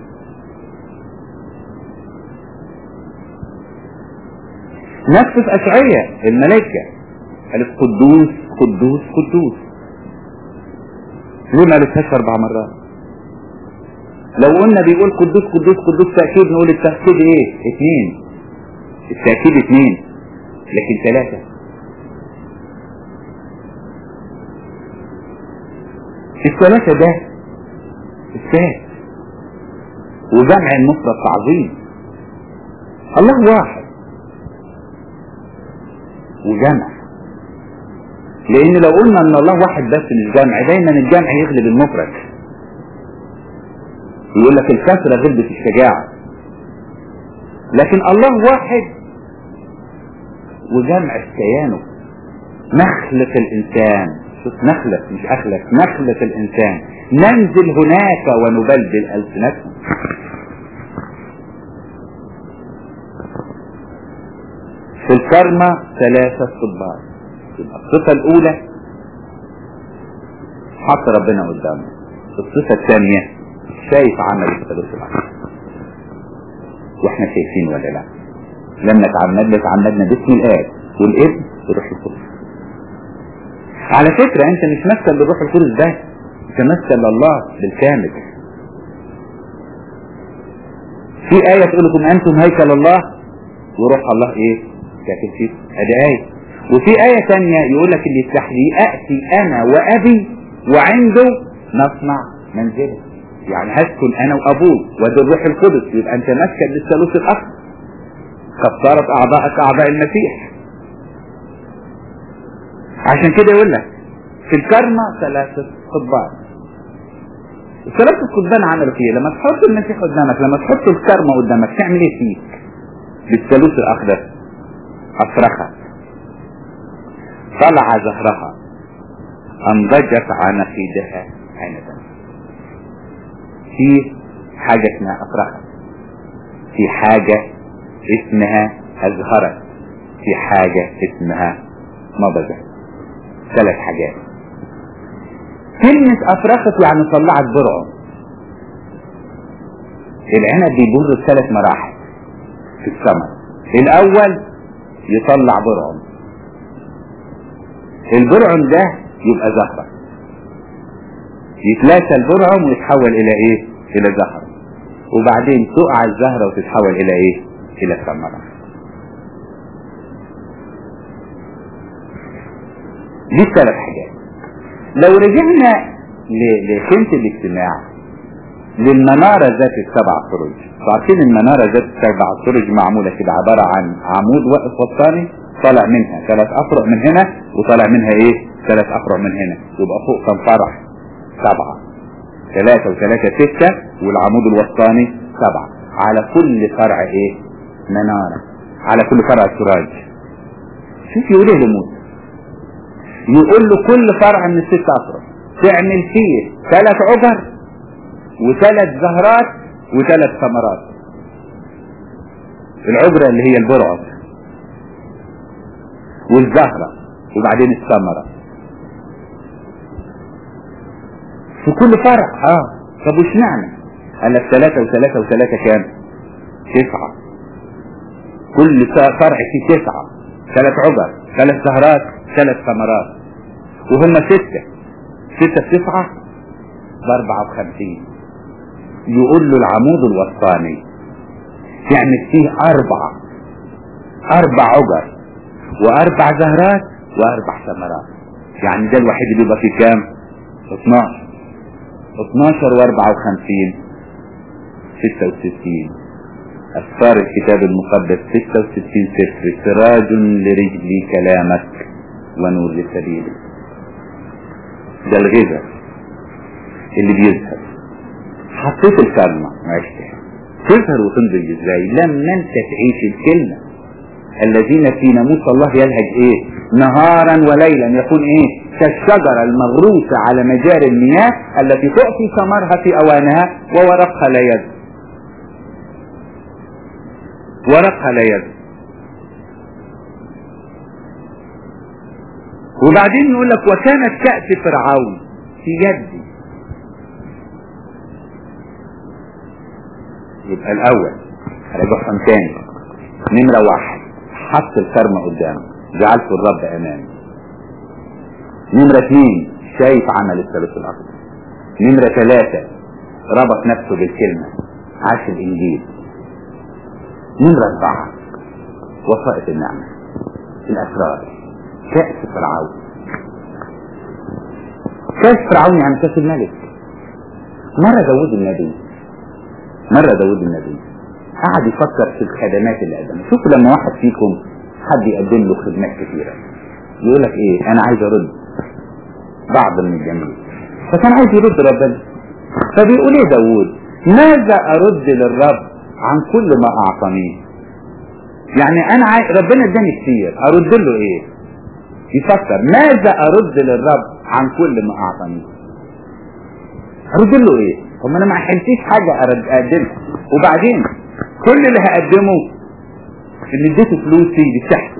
نفس في أشعية الملائكة قالت قدوس قدوس قدوس ليه ما قالتهاش أربع مرات لو قلنا بيقول قدوس قدوس قدوس تأكيد نقول التأكيد ايه اثنين التأكيد اثنين لكن ثلاثة الثلاثة ده الثالث وجمع المفرد تعظيم الله واحد وجمع لان لو قلنا ان الله واحد بس مش جمع دايما الجمع يغلب المفرد يقول لك الكثرة غلبت الشجاعة لكن الله واحد وجمع كيانه نخلق الانسان شوف نخلق مش اخلق نخلق الانسان ننزل هناك ونبلبل السنتهم في الكرمة ثلاثة صبار يبقى الصفة الأولى حط ربنا قدامه الصفة الثانية شايف عمل الثالوث الأخر واحنا شايفين ولا لا لما تعمدنا تعمدنا باسم الآب والابن والروح القدس على فكرة انت مش مثل للروح القدس بس انت مثل لله بالكامل في آية تقول لكم أنتم هيكل الله وروح الله إيه؟ كاتب فيه ادي آية وفي آية ثانية يقول لك اللي يفتح لي أأتي أنا وأبي وعنده نصنع منزله يعني هسكن أنا وأبوه وده الروح القدس يبقى أنت مسكن للثالوث الأخر قد صارت أعضاءك أعضاء المسيح عشان كده يقول لك في الكرمة ثلاثة قضبان الثلاثة قضبان عملوا فيه لما تحط المسيح قدامك لما تحط الكرمة قدامك تعمل ايه فيك بالثالوث الأخضر أفرخت طلع زهرها أنضجت عناقيدها عنبا في حاجة اسمها أفرخت في حاجة اسمها أزهرت في حاجة اسمها نضجت ثلاث حاجات كلمة أفرخت يعني طلعت برعه العنب بيمر ثلاث مراحل في الثمر الأول يطلع برعم البرعم ده يبقى زهرة يتلاشى البرعم ويتحول الى ايه الى زهرة وبعدين تقع الزهرة وتتحول الى ايه الى ثمرة دي الثلاث حاجات لو رجعنا لخيمة الاجتماع للمنارة ذات السبع سروج عارفين المنارة ذات السبع سروج معمولة كده عبارة عن عمود واقف وسطاني طالع منها ثلاث أفرع من هنا وطالع منها ايه ثلاث أفرع من هنا يبقى فوق كم فرع سبعة ثلاثة وثلاثة ستة والعمود الوسطاني سبعة على كل فرع ايه منارة على كل فرع سراج شوف يقول ايه لموسى يقول له كل فرع من الست أفرع تعمل فيه ثلاث عبر وثلاث زهرات وثلاث ثمرات العبرة اللي هي البرعة والزهرة وبعدين الثمرة في كل فرع اه طب وش معنى قال لك ثلاثة وثلاثة وثلاثة كام تسعة كل فرع فيه تسعة ثلاث عبر ثلاث زهرات ثلاث ثمرات وهم ستة ستة في تسعة باربعة وخمسين يقول له العمود الوسطاني يعمل فيه أربعة أربع عجر وأربع زهرات وأربع ثمرات يعني ده الوحيد اللي يبقى فيه كام 12 12 و54 66 أسفار الكتاب المقدس 66 سفر سراج لرجلي كلامك ونور لسبيلي ده الغذاء اللي بيذهب حطيت الكلمة عشتها تظهر وتنضج ازاي لما انت تعيش الكلمة الذين في ناموس الله يلهج ايه نهارا وليلا يكون ايه كالشجرة المغروسة على مجاري المياه التي تعطي ثمرها في اوانها وورقها لا يد ورقها لا يد وبعدين يقول لك وكانت كأس فرعون في يدي يبقى الاول رجعهم تاني نمرة واحد حط الكرمة قدامه جعلت الرب امامي نمرة اثنين شايف عمل الثالث الاخضر نمرة ثلاثة ربط نفسه بالكلمة عاش الانجيل نمرة اربعة وصائف النعمة الاسرار كأس فرعون كأس فرعون يعني كأس الملك مرة داود النبي مرة داود النبي قعد يفكر في الخدمات اللي قدمها شوفوا لما واحد فيكم حد يقدم له خدمات كثيرة يقول لك ايه انا عايز ارد بعض من الجميع فكان عايز يرد ربنا فبيقول ايه داوود ماذا ارد للرب عن كل ما اعطانيه يعني انا عايز ربنا اداني كتير ارد له ايه يفكر ماذا ارد للرب عن كل ما اعطانيه ارد له ايه هم انا ما حلتيش حاجة أرد اقدمها وبعدين كل اللي هقدمه اللي اديته فلوسي بتاعته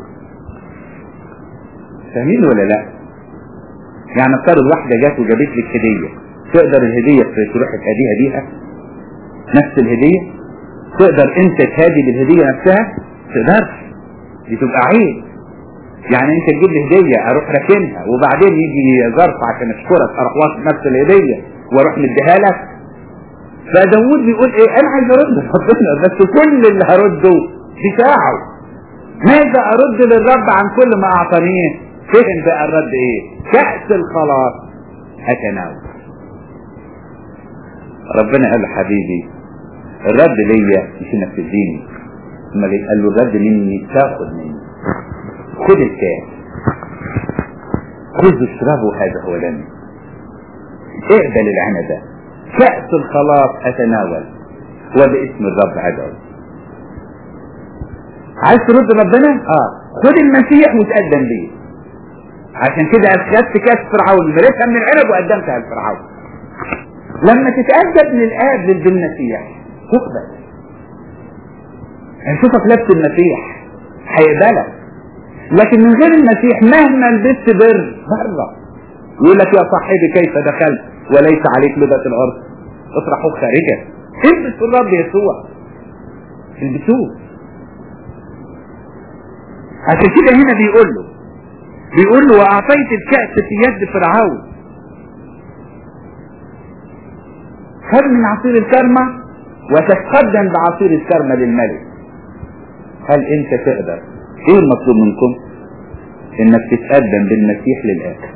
فاهمين ولا لا يعني افترض واحدة جات وجابت لك هدية تقدر الهدية تروح تهديها بيها نفس الهدية تقدر انت تهادي بالهدية نفسها تقدرش دي تبقى عيب يعني انت تجيب لي هدية اروح راكنها وبعدين يجي ظرف عشان اشكرك اروح واخد نفس الهدية واروح مديها لك فداوود بيقول ايه انا عايز ارد ربنا بس كل اللي هرده بتاعه ماذا ارد للرب عن كل ما اعطانيه فهم بقى الرد ايه كأس الخلاص اتناول ربنا قال له حبيبي الرد ليا مش انك تديني امال قال له الرد مني تاخد مني خد الكاس خذ اشربوا هذا هو دمي اقبل العنبة كأس الخلاص اتناول وباسم الرب ادعو عايز ترد ربنا اه خد المسيح وتقدم ليه عشان كده اخذت كاس فرعون مليتها من العنب وقدمتها لفرعون لما تتقدم للآب بالمسيح تقبل هنشوفك لبس المسيح هيقبلك لكن من غير المسيح مهما لبست بر بره يقول لك يا صاحبي كيف دخلت وليس عليك لبس الارض اطرحوه خارجا البس الرب يسوع البسوه عشان كده هنا بيقول له بيقول له واعطيت الكأس في يد فرعون خذ من عصير الكرمة وتتقدم بعصير الكرمة للملك هل انت تقدر ايه المطلوب منكم انك تتقدم بالمسيح للاخر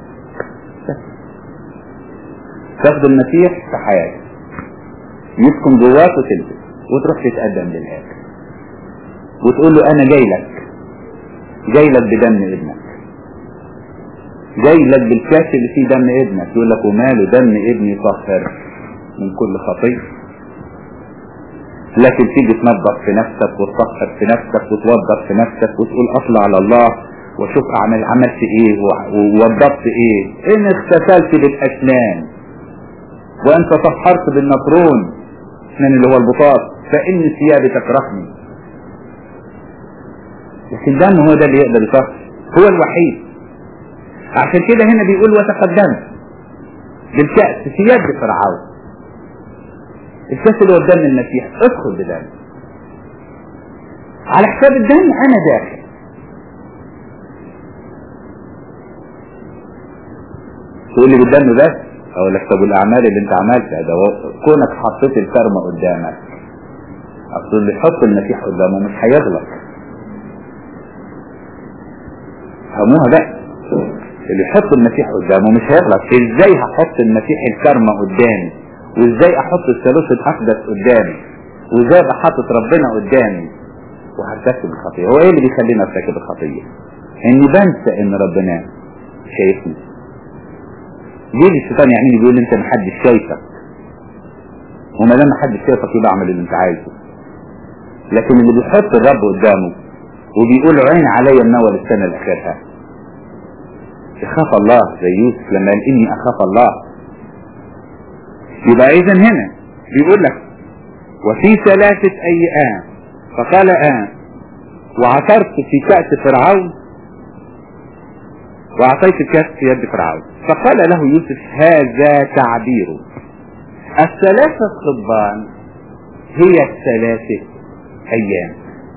تاخد المسيح في حياتك يسكن جواك وتلبس وتروح تتقدم للاخر وتقول له انا جاي لك جاي لك بدم ابنك جاي لك بالكاس اللي فيه دم ابنك يقول لك وماله دم ابني طاهر من كل خطيه لكن تيجي تنظف في نفسك وتطهر في نفسك وتوضب في نفسك وتقول اطلع على الله واشوف اعمل عملت ايه ووضبت ايه ان اغتسلت بالاسنان وانت طهرت بالنطرون اسنان اللي هو البطاط فان ثيابي تكرهني لكن الدم هو ده اللي يقدر يطهر هو الوحيد عشان كده هنا بيقول وتقدمت بالكأس في يد فرعون الكأس اللي هو دم المسيح ادخل بدم على حساب الدم انا داخل تقول لي بالدم بس اقول لك طب الاعمال اللي انت عملتها ده كونك حطيت الكرمة قدامك اصل اللي يحط المسيح قدامه مش هيغلط فهموها بقى اللي يحط المسيح قدامه مش هيغلط ازاي هحط المسيح الكرمة قدامي وازاي احط الثالوث الاقدس قدامي وازاي ابقى حاطط ربنا قدامي وهرتكب الخطية هو ايه اللي بيخليني ارتكب الخطية اني بنسى ان ربنا شايفني ليه الشيطان يعني بيقول لي انت محدش شايفك وما دام محدش شايفك يبقى اعمل اللي انت عايزه لكن اللي بيحط الرب قدامه وبيقول عين عليا من اول السنة لاخرها يخاف الله زي يوسف لما قال اني اخاف الله يبقى اذا هنا بيقول لك وفي ثلاثة ايام فقال آن وعثرت في كأس فرعون وأعطيت الكأس في يد فرعون فقال له يوسف هذا تعبير الثلاثة خضبان هي الثلاثة أيام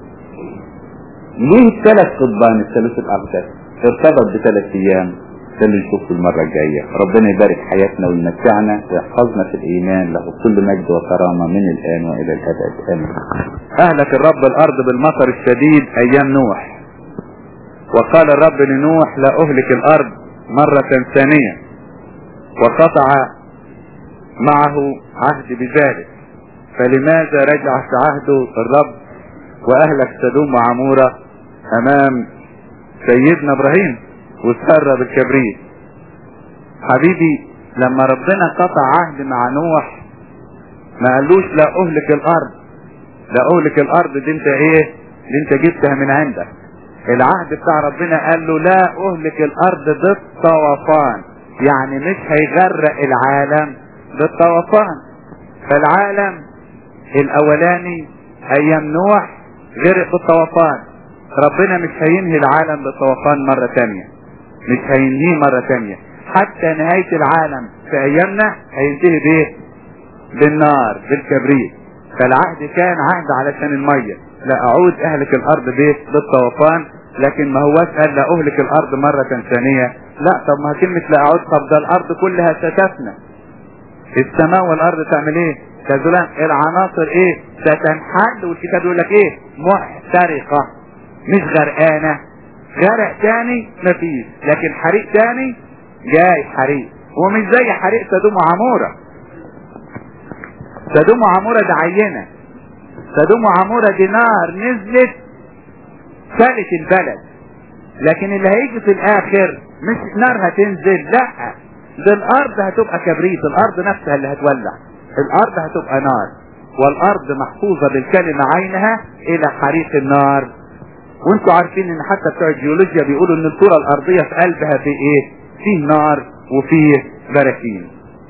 ليه الثلاث خضبان الثلاث الأقدس ارتبط بثلاث أيام ده اللي نشوفه المرة الجاية ربنا يبارك حياتنا ويمتعنا ويحفظنا في الإيمان له كل مجد وكرامة من الآن وإلى الأبد آمين أهلك الرب الأرض بالمطر الشديد أيام نوح وقال الرب لنوح لا أهلك الأرض مرة ثانية وقطع معه عهد بذلك فلماذا رجع في عهده الرب وأهلك سدوم وعمورة أمام سيدنا ابراهيم وسر بالكبريت حبيبي لما ربنا قطع عهد مع نوح ما قالوش لا اهلك الارض لا اهلك الارض دي انت ايه دي انت جبتها من عندك العهد بتاع ربنا قال له لا اهلك الارض بالطوفان يعني مش هيغرق العالم بالطوفان فالعالم الاولاني ايام نوح غرق بالطوفان ربنا مش هينهي العالم بالطوفان مرة تانية مش هينهيه مرة تانية حتى نهاية العالم في ايامنا هينتهي بايه بالنار بالكبريت فالعهد كان عهد علشان المية لا اعود اهلك الارض بايه بالطوفان لكن ما هوش قال لا اهلك الارض مرة ثانية لا طب ما كلمة لا اعود طب ده الارض كلها ستفنى السماء والارض تعمل ايه تزولان العناصر ايه ستنحل والكتاب يقول لك ايه محترقة مش غرقانة غرق تاني مفيش لكن حريق تاني جاي حريق ومش زي حريق سدوم وعمورة سدوم وعمورة ده عينة سدوم وعمورة دي نار نزلت سالت البلد لكن اللي هيجي في الاخر مش نار هتنزل لا ده الارض هتبقى كبريت الارض نفسها اللي هتولع الارض هتبقى نار والارض محفوظة بالكلمة عينها الى حريق النار وانتوا عارفين ان حتى بتوع الجيولوجيا بيقولوا ان الكرة الارضية في قلبها في ايه فيه نار وفيه براكين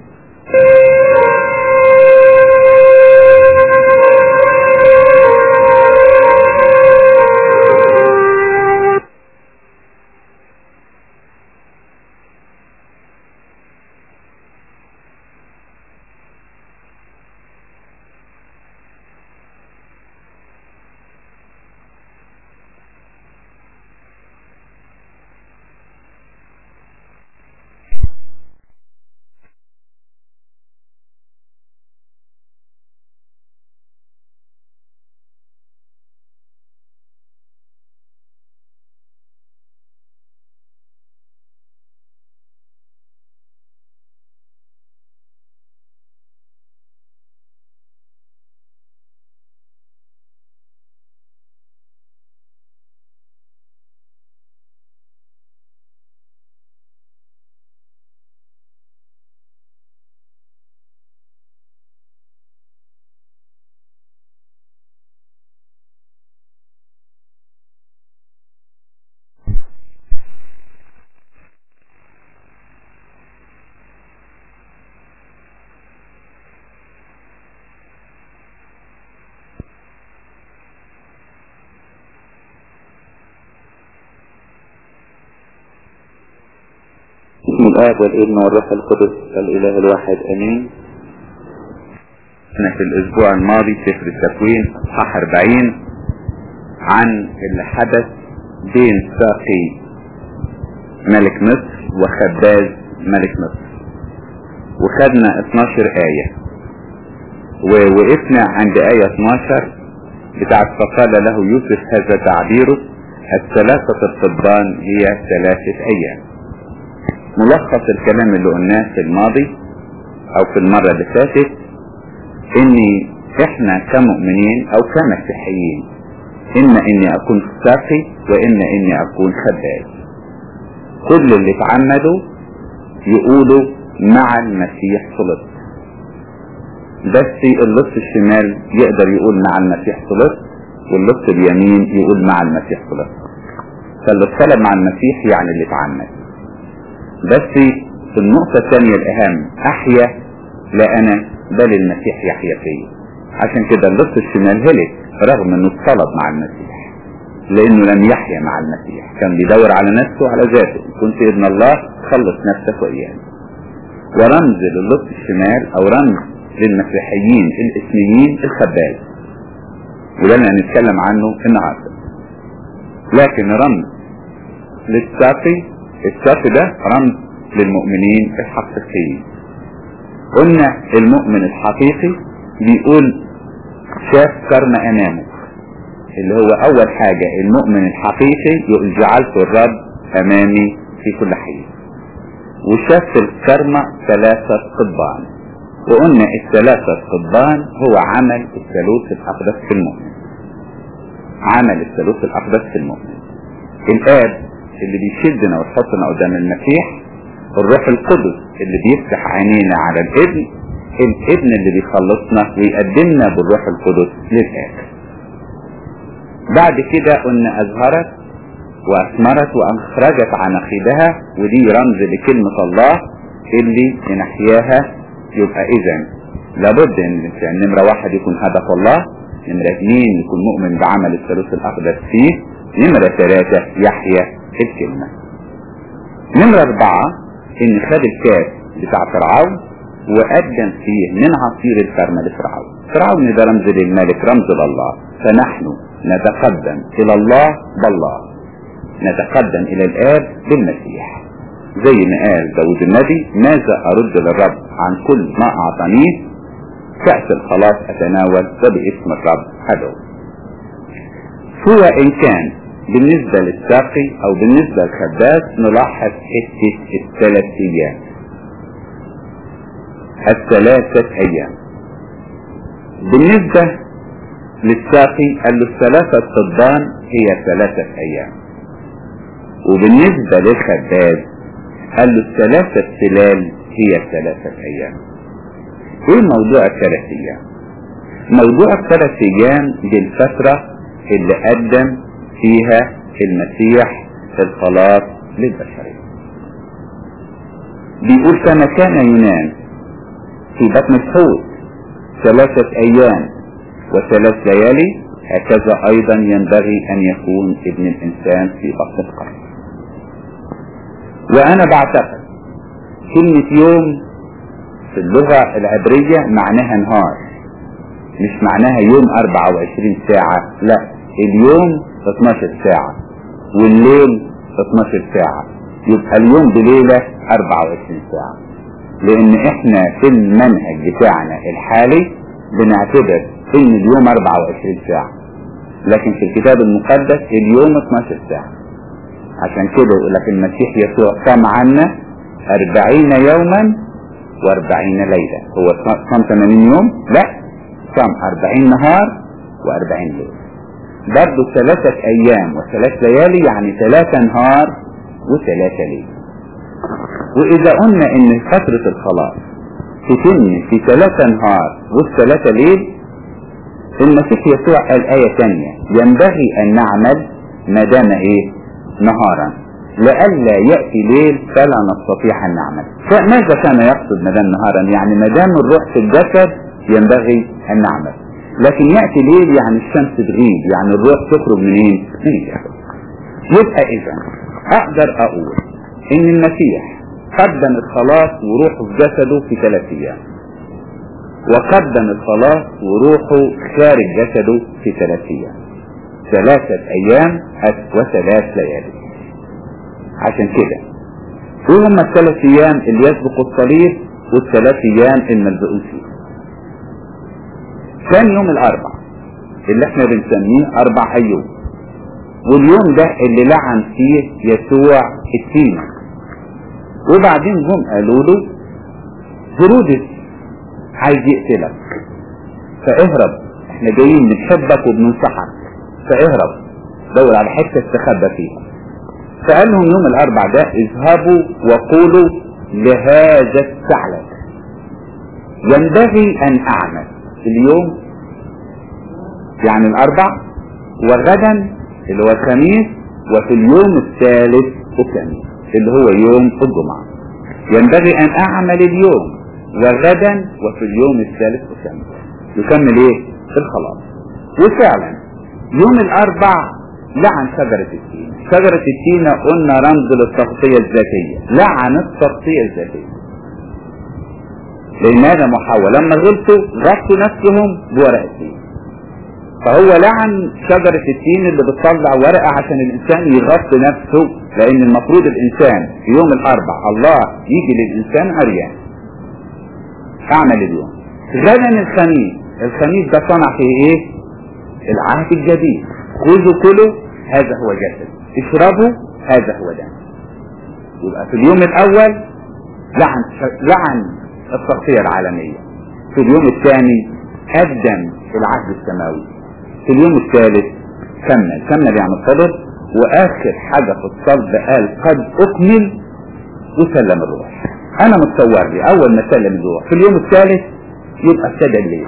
بسم الآب والابن والروح القدس الإله الواحد أمين احنا في الاسبوع الماضي سفر التكوين اصحاح 40 عن اللي حدث بين ساقي ملك مصر وخباز ملك مصر وخدنا 12 آية ووقفنا عند آية 12 بتاعت فقال له يوسف هذا تعبيره الثلاثة القضبان هي ثلاثة أيام ملخص الكلام اللي قلناه في الماضي او في المرة اللي فاتت ان احنا كمؤمنين او كمسيحيين اما اني اكون ساقي واما اني اكون خباز كل اللي اتعمدوا يقولوا مع المسيح صلت بس اللص الشمال يقدر يقول مع المسيح صلت واللص اليمين يقول مع المسيح صلت فاللي اتصلب مع المسيح يعني اللي اتعمد بس في النقطة الثانية الأهم أحيا لا أنا بل المسيح يحيا فيا عشان كده اللص الشمال هلك رغم انه اتصلب مع المسيح لانه لم يحيا مع المسيح كان بيدور على نفسه وعلى ذاته كنت ابن الله خلص نفسك وإياه ورمز للص الشمال او رمز للمسيحيين الاسميين الخباز وده اللي هنتكلم عنه النهارده لكن رمز للساقي الساقي ده رمز للمؤمنين الحقيقيين قلنا المؤمن الحقيقي بيقول شاف كرم امامه اللي هو اول حاجة المؤمن الحقيقي يقول جعلت الرب امامي في كل حين وشاف في الكرمة ثلاثة قضبان وقلنا الثلاثة قضبان هو عمل الثالوث الاقدس في المؤمن عمل الثالوث الاقدس في المؤمن الاب اللي بيشدنا ويحطنا قدام المسيح الروح القدس اللي بيفتح عينينا على الابن الابن اللي بيخلصنا ويقدمنا بالروح القدس للآب بعد كده قلنا أزهرت وأثمرت وأخرجت عناقيدها ودي رمز لكلمة الله اللي نحياها يبقى إذا لابد ان الانسان نمرة واحد يكون هدف الله نمرة اثنين يكون مؤمن بعمل الثالوث الأقدس فيه نمرة ثلاثة يحيا الكلمة نمرة أربعة إن خد الكاس بتاع فرعون وقدم فيه من عصير الكرمة لفرعون فرعون ده رمز للملك رمز لله فنحن نتقدم إلى الله بالله نتقدم إلى الآب بالمسيح زي ما قال داود النبي ماذا أرد للرب عن كل ما أعطانيه كأس الخلاص أتناول وباسم الرب أدعو هو إن كان بالنسبة للساقي أو بالنسبة للخباز نلاحظ حتة الثلاث أيام الثلاثة أيام بالنسبة للساقي قال له الثلاثة صدان هي ثلاثة أيام وبالنسبة للخباز قال له الثلاثة سلال هي ثلاثة أيام ايه موضوع الثلاث أيام موضوع الثلاث أيام دي الفترة اللي قدم فيها المسيح الخلاص للبشرية بيقول كما كان ينام في بطن الحوت ثلاثة أيام وثلاث ليالي هكذا أيضا ينبغي أن يكون ابن الإنسان في بطن القبر وأنا بعتقد كلمة يوم في اللغة العبرية معناها نهار مش معناها يوم 24 ساعة لا اليوم 12 ساعة والليل 12 ساعة يبقى اليوم بليلة 24 ساعة لان احنا في المنهج بتاعنا الحالي بنعتبر ان اليوم 24 ساعة لكن في الكتاب المقدس اليوم 12 ساعة عشان كده يقول لك المسيح يسوع صام عنا 40 يوما و40 ليلة هو صام 80 يوم لا صام 40 نهار و40 ليلة برضه ثلاثة أيام وثلاث ليالي يعني ثلاثة نهار وثلاثة ليلة وإذا قلنا إن فترة الخلاص تتم في ثلاثة نهار والثلاثة ليل المسيح يسوع قال آية ثانية ينبغي أن نعمل ما دام إيه نهارا لئلا يأتي ليل فلا نستطيع أن نعمل فماذا كان يقصد ما دام نهارا يعني ما دام الروح في الجسد ينبغي أن نعمل لكن يأتي ليل يعني الشمس تغيب يعني الروح تخرج منين من الجسد يبقى إذا أقدر أقول إن المسيح قدم الخلاص وروحه في جسده في ثلاث أيام وقدم الخلاص وروحه خارج جسده في ثلاث أيام ثلاثة أيام وثلاث ليالي عشان كده ايه هم الثلاث أيام اللي يسبق الصليب والثلاث أيام الملزقون فيه كان يوم الأربع اللي احنا بنسميه أربع أيام واليوم ده اللي لعن فيه يسوع التينة وبعدين هم قالوا له هرودس عايز يقتلك فاهرب احنا جايين بنحبك وبننصحك فاهرب دور على حته تستخبى فيها فقال لهم يوم الاربع ده اذهبوا وقولوا لهذا الثعلب ينبغي ان اعمل اليوم يعني الاربع وغدا اللي هو الخميس وفي اليوم الثالث الخميس اللي هو يوم الجمعة ينبغي ان اعمل اليوم وغدا وفي اليوم الثالث الخميس يكمل ايه في الخلاص وفعلا يوم الاربع لعن شجرة التين شجرة التين قلنا رمز للتغطية الذاتية لعن التغطية الذاتية لان ادم وحواء لما غلطوا غطوا نفسهم بورق التين فهو لعن شجرة التين اللي بتطلع ورقة عشان الانسان يغطي نفسه لان المفروض الانسان في يوم الاربع الله يجي للانسان عريان اعمل اليوم غدا الخميس الخميس ده صنع فيه ايه العهد الجديد خذوا كلوا هذا هو جسد اشربوا هذا هو دم يبقى في اليوم الاول لعن لعن التغطية العالمية في اليوم الثاني قدم العهد السماوي في اليوم الثالث كمل كمل يعني صبر واخر حاجة في الصلب قال قد اكمل وسلم الروح انا متصور لي اول ما سلم الروح في اليوم الثالث يبقى ابتدى الليل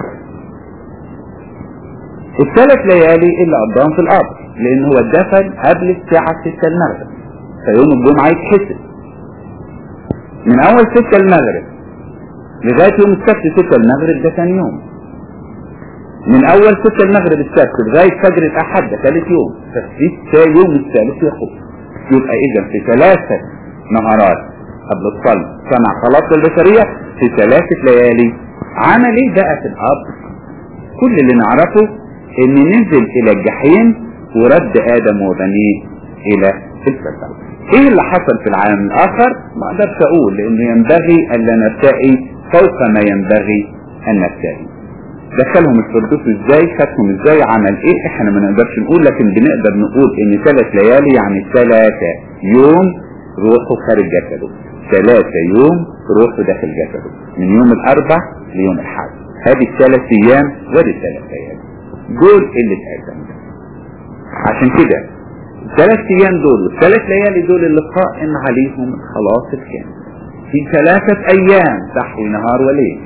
الثلاث ليالي اللي قضاهم في القبر لان هو اتدفن قبل الساعة 6 المغرب فيوم الجمعة يتحسب من اول 6 المغرب لغاية يوم السبت 6 المغرب ده ثاني يوم من اول 6 المغرب السبت لغاية فجر الاحد ده ثالث يوم ففي يوم الثالث يخرج يبقى اذا في ثلاثة نهارات قبل الصلب سمع خلاص البشرية في ثلاثة ليالي عمل ايه بقى في القبر كل اللي نعرفه ان نزل الى الجحيم ورد ادم وبنيه الى الفردوس ايه اللي حصل في العالم الاخر ما اقدرش اقول لانه ينبغي الا نرتقي فوق ما ينبغي ان نرتقي دخلهم الفردوس ازاي خدهم ازاي عمل ايه احنا ما نقدرش نقول لكن بنقدر نقول ان ثلاث ليالي يعني ثلاثة يوم روحه خارج جسده ثلاثة يوم روحه داخل جسده من يوم الاربع ليوم الاحد هذه الثلاث ايام ودي الثلاث ليالي دول اللي اتقدم عشان كده الثلاث ايام دول والثلاث ليالي دول اللي قائم عليهم الخلاص الكامل في ثلاثة ايام تحوي نهار وليل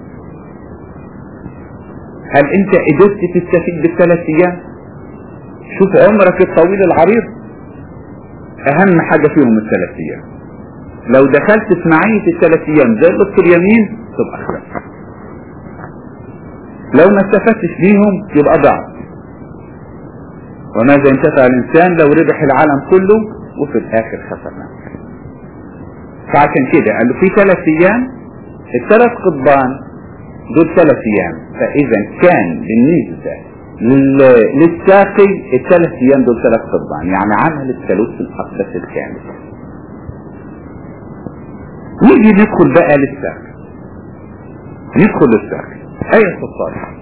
هل انت قدرت تستفيد بالثلاث ايام شوف عمرك الطويل العريض اهم حاجة فيهم الثلاث ايام لو دخلت في معية الثلاث ايام زي الدكتور يمين تبقى خلاص لو ما استفدتش بيهم يبقى ضعف وماذا ينتفع الانسان لو ربح العالم كله وفي الاخر خسر نفسه فعشان كده قال له في ثلاث ايام الثلاث قضبان دول ثلاث ايام فاذا كان بالنسبة للساقي الثلاث ايام دول ثلاث قضبان يعني عمل الثالوث الاقدس الكامل نيجي ندخل بقى للساقي ندخل للساقي آية 16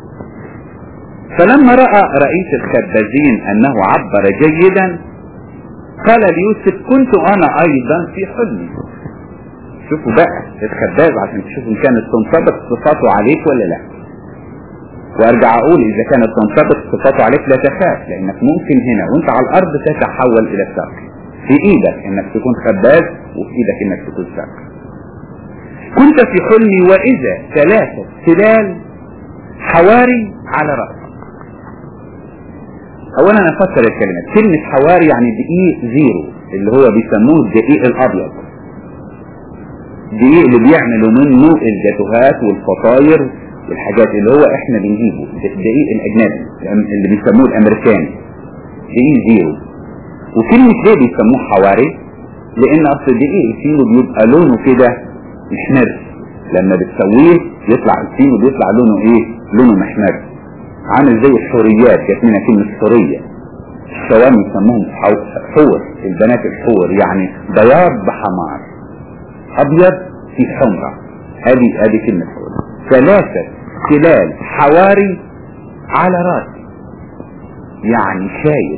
فلما رأى رئيس الخبازين أنه عبر جيدا قال ليوسف كنت أنا أيضا في حلمي شوفوا بقى الخباز عشان تشوفوا إن كانت تنطبق صفاته عليك ولا لا وارجع اقول اذا كانت تنطبق صفاته عليك لا تخاف لانك ممكن هنا وانت على الارض تتحول الى ساقي في ايدك انك تكون خباز وفي ايدك انك تكون ساقي كنت في حلمي واذا ثلاثة تلال حواري على رأسي اولا انا افسر الكلمات كلمة حواري يعني دقيق زيرو اللي هو بيسموه الدقيق الابيض دقيق اللي بيعملوا منه الجاتوهات والفطاير والحاجات اللي هو احنا بنجيبه الدقيق الاجنبي اللي بيسموه الامريكاني دقيق زيرو وكلمة ليه بيسموه حواري لان اصل الدقيق الفينو بيبقى لونه كده محمر لما بتسويه يطلع الفينو بيطلع لونه ايه لونه محمر عامل زي الحوريات جات لنا كلمة حورية الشوام يسموهم حور البنات الحور يعني بياض بحمار ابيض في حمرة هذه هذه كلمة حور ثلاثة تلال حواري على راسي يعني شايل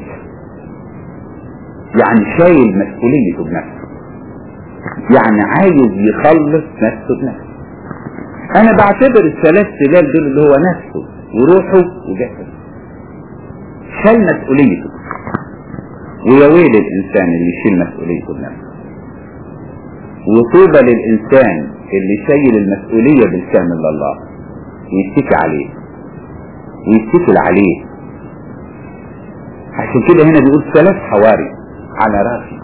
يعني شايل مسؤوليته بنفسه يعني عايز يخلص نفسه بنفسه انا بعتبر الثلاث تلال دول اللي هو نفسه وروحه وجسده شال مسؤوليته ويا ويل الانسان اللي يشيل مسؤوليته بنفسه وطوبى للانسان اللي شايل المسؤولية بالكامل لله ويتكل عليه ويتكل عليه عشان كده هنا بيقول ثلاث حواري على راسي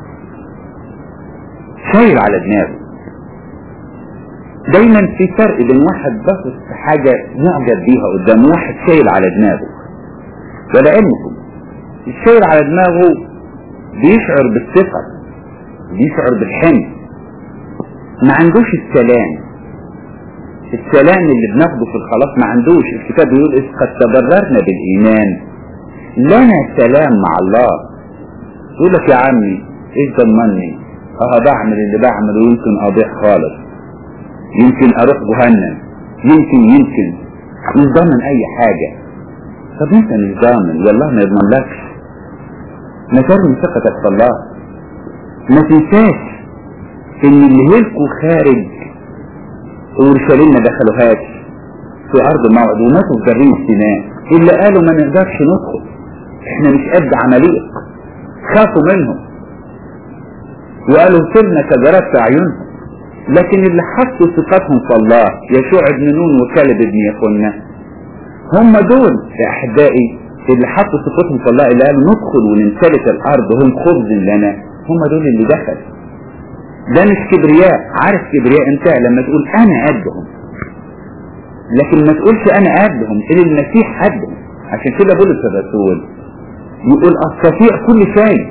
شايل على دماغه دايما في فرق بين واحد باصص في حاجة معجب بيها قدام واحد شايل على دماغه ولعلمكم الشايل على دماغه بيشعر بالثقة بيشعر بالحمل ما عندوش السلام السلام اللي بناخده في الخلاص ما عندوش الكتاب بيقول إذ قد تبررنا بالإيمان لنا سلام مع الله يقول لك يا عمي ايش ضمني اه بعمل اللي بعمله يمكن اضيع خالص يمكن اروح جهنم يمكن يمكن مش ضامن اي حاجة طب انت مش ضامن والله ما يضمنلكش ما ترمي ثقتك في الله ما تنساش ان اللي هلكوا خارج اورشليم ما دخلوهاش في ارض موعد وماتوا في جرين السيناء اللي قالوا ما نقدرش ندخل احنا مش قد عمليق خافوا منهم وقالوا سرنا كجرات اعينهم لكن اللي حطوا ثقتهم في الله يشوع بن نون وكالب بن يخنة هم دول يا احبائي اللي حطوا ثقتهم في الله اللي قالوا ندخل ونمتلك الارض هم خبز لنا هم دول اللي دخلوا ده مش كبرياء عارف كبرياء انت لما تقول انا قدهم لكن ما تقولش انا قدهم اللي المسيح قدهم عشان كده بولس الرسول يقول استطيع كل شيء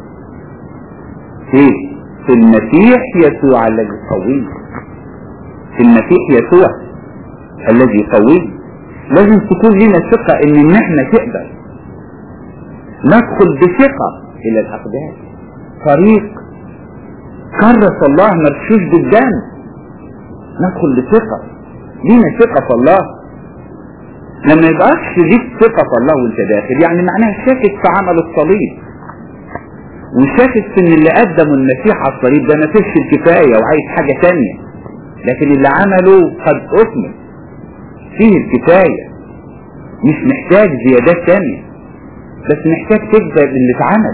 ايه في المسيح يسوع الذي قوي في المسيح يسوع الذي قوي لازم تكون لنا ثقة ان احنا تقدر ندخل بثقة الى الاقدام طريق كرس الله مرشوش بالدم ندخل بثقة لينا ثقة في الله لما يبقاش ليك ثقة في الله وانت داخل يعني معناها شاكك في عمل الصليب وشاكك في ان اللي قدمه المسيح على الصليب ده ما فيش الكفاية وعايز حاجة تانية لكن اللي عمله قد اكمل فيه الكفاية مش محتاج زيادات تانية بس محتاج تقبل اللي اتعمل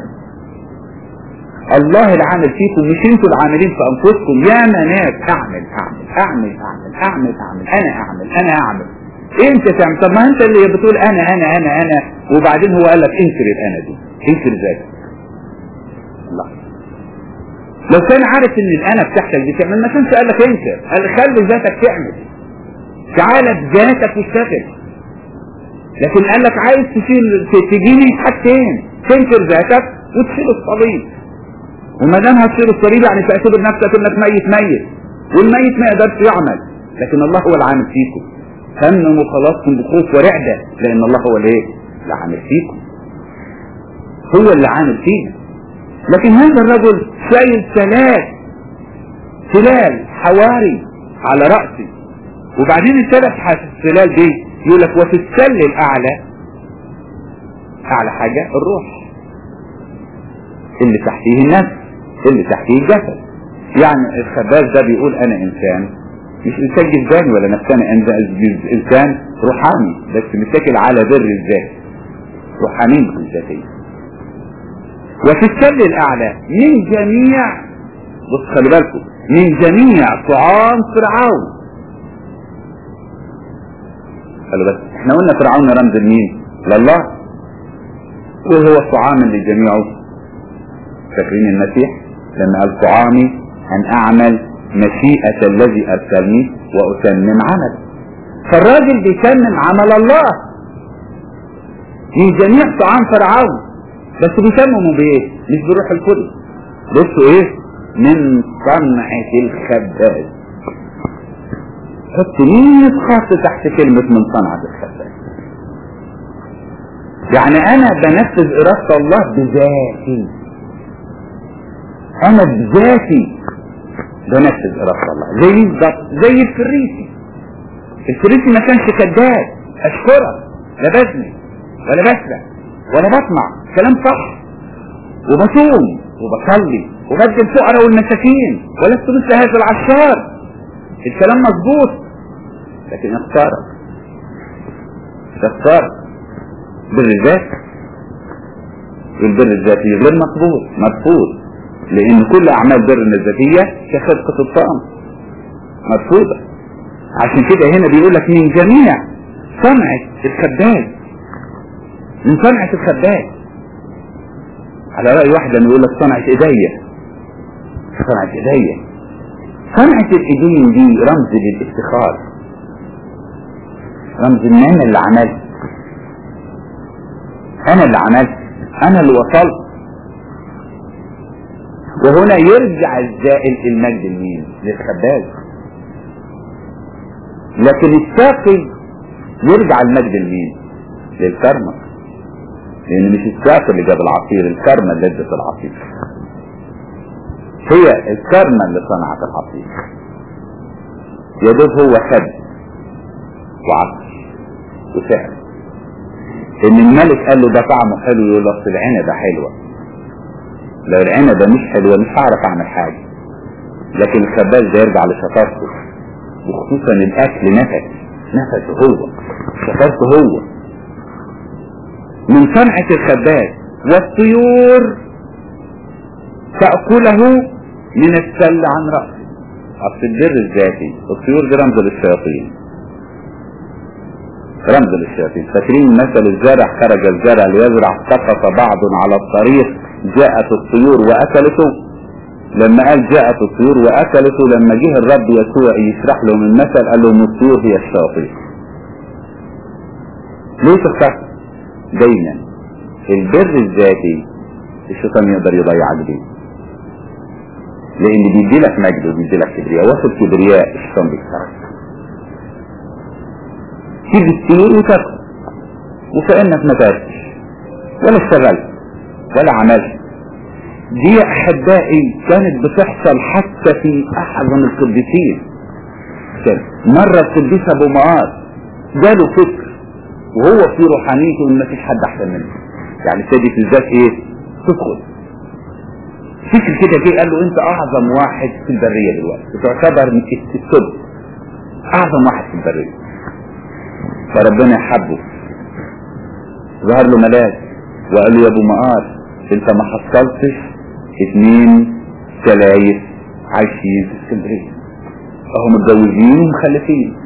الله العامل فيكم مش انتوا العاملين في انفسكم يا ناس اعمل اعمل اعمل اعمل اعمل اعمل انا اعمل انا اعمل انت تعمل طب ما انت اللي بتقول انا انا انا انا وبعدين هو قال لك انكر الانا دي انكر ذاتك الله لو كان عارف ان الانا بتاعتك دي تعمل ما كانش قال لك انكر قال خلي ذاتك تعمل تعالى بذاتك واشتغل لكن قال لك عايز تشيل تجيني حاجتين تنكر ذاتك وتشيل الصليب وما دام هتشيل الصليب يعني تعتبر نفسك انك ميت ميت والميت ما يقدرش يعمل لكن الله هو العامل فيكم فمنوا وخلاصكم بخوف ورعدة لان الله هو الايه اللي عامل فيكم هو اللي عامل فينا لكن هذا الرجل شايل ثلاث تلال حواري على رأسي وبعدين الثلاث التلال دي يقول لك وفي السل الاعلى اعلى حاجة الروح اللي تحتيه النفس اللي تحتيه الجسد يعني الخباز ده بيقول انا انسان مش انسان جسداني ولا نفساني انسان روحاني بس متكل على بر الذات روحانيته الذاتية وفي السل الاعلى من جميع بص خلي بالكم من جميع طعام فرعون خلي بالك احنا قلنا فرعون رمز لمين لله وهو الطعام اللي جميعه فاكرين المسيح لما قال طعامي ان اعمل مشيئة الذي ارسلني واتمم عمل فالراجل بيتمم عمل الله من جميع طعام فرعون بس بيتمموا بايه مش بروح القدس بصوا ايه من صنعة الخباز حط 100 خط تحت كلمة من صنعة الخباز يعني انا بنفذ ارادة الله بذاتي انا بذاتي بنفذ ارادة الله زي زي الفريسي الفريسي ما كانش كذاب اشكرك لا بزني ولا بسرق ولا بطمع كلام صح وبصوم وبصلي وبدي الفقراء والمساكين ولست مثل هذا العشار الكلام مظبوط لكن اختارك اختارك بر الذات والبر الذاتي غير مقبول مرفوض لان كل اعمال بر الذاتية كخلقة الطعام مرفوضة عشان كده هنا بيقول لك من جميع صنعة الخباز من صنعة الخباز على رأي واحد لما يقول لك صنعة ايديا صنعة ايديا صنعة الايدين دي رمز للافتخار رمز ان انا اللي عملت انا اللي عملت انا اللي وصلت وهنا يرجع الزائل المجد لمين للخباز لكن الساقي يرجع المجد لمين للكرمة لان مش الساقي اللي جاب العصير الكرمة اللي ادت العصير هي الكرمة اللي صنعت العصير يا دوب هو خد وعصر وسعر ان الملك قال له ده طعمه حلو يقول اصل العنبة حلوة لو العنبة مش حلوة مش هعرف اعمل حاجة لكن الخباز ده يرجع لشطارته وخصوصا الاكل نفس نفسه هو شطارته هو من صنعة الخباز والطيور تأكله من السل عن رأسه أصل البر الذاتي الطيور دي رمز للشياطين رمز للشياطين فاكرين مثل الزارع خرج الزارع ليزرع سقط بعض على الطريق جاءت الطيور وأكلته لما قال جاءت الطيور وأكلته لما جه الرب يسوع يشرح لهم المثل قال لهم الطيور هي الشياطين ليه تختار دايما البر الذاتي الشيطان يقدر يضيعك بيه لان بيدي لك مجد وبيدي لك كبرياء واخد كبرياء الشيطان بيكسرك تيجي الطيور وتاكل وكانك ما تعبتش ولا اشتغلت ولا عملت دي احبائي كانت بتحصل حتى في احزم القديسين كان مرة القديس ابو معاذ جاله فكر وهو في روحانيته ان مفيش حد احسن منه يعني سيدي في الذات ايه تدخل فكر كده جه قال له انت اعظم واحد في البريه دلوقتي تعتبر السد اعظم واحد في البريه فربنا يحبه ظهر له ملاك وقال له يا ابو مقار انت ما حصلتش اتنين سلايف عايشين في اسكندريه اهو متجوزين ومخلفين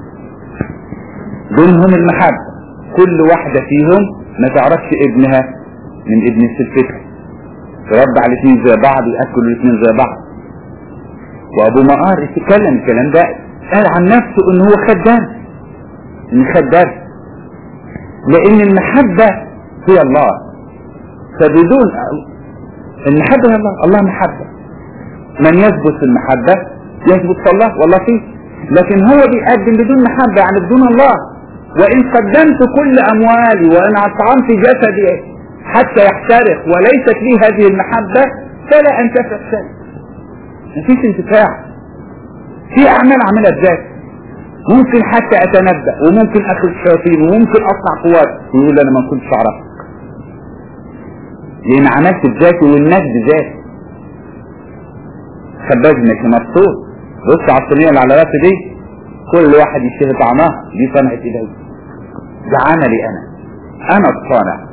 بينهم المحبه كل واحده فيهم ما تعرفش ابنها من ابن سلفتها تربع الاثنين زي بعض ياكلوا الاثنين زي بعض وابو مقار يتكلم الكلام ده قال عن نفسه ان هو خد درس ان خد درس لان المحبه هي الله فبدون المحبه هي الله الله محبه من يثبت في المحبه يثبت في الله والله فيه لكن هو بيقدم بدون محبه يعني بدون الله وان قدمت كل اموالي وان اطعمت جسدي حتى يحترق وليست لي هذه المحبة فلا انتفع شيء مفيش انتفاع في اعمال اعملها بذات ممكن حتى اتنبأ وممكن اخذ الشياطين وممكن اقطع قوات ويقول انا ما كنتش اعرف لان عملت بذاتي والناس بذاتي خباز مش مبسوط بص على الصينيه اللي على راسي دي كل واحد يشتهي طعمها دي صنعة ايدي ده عملي انا انا الصانع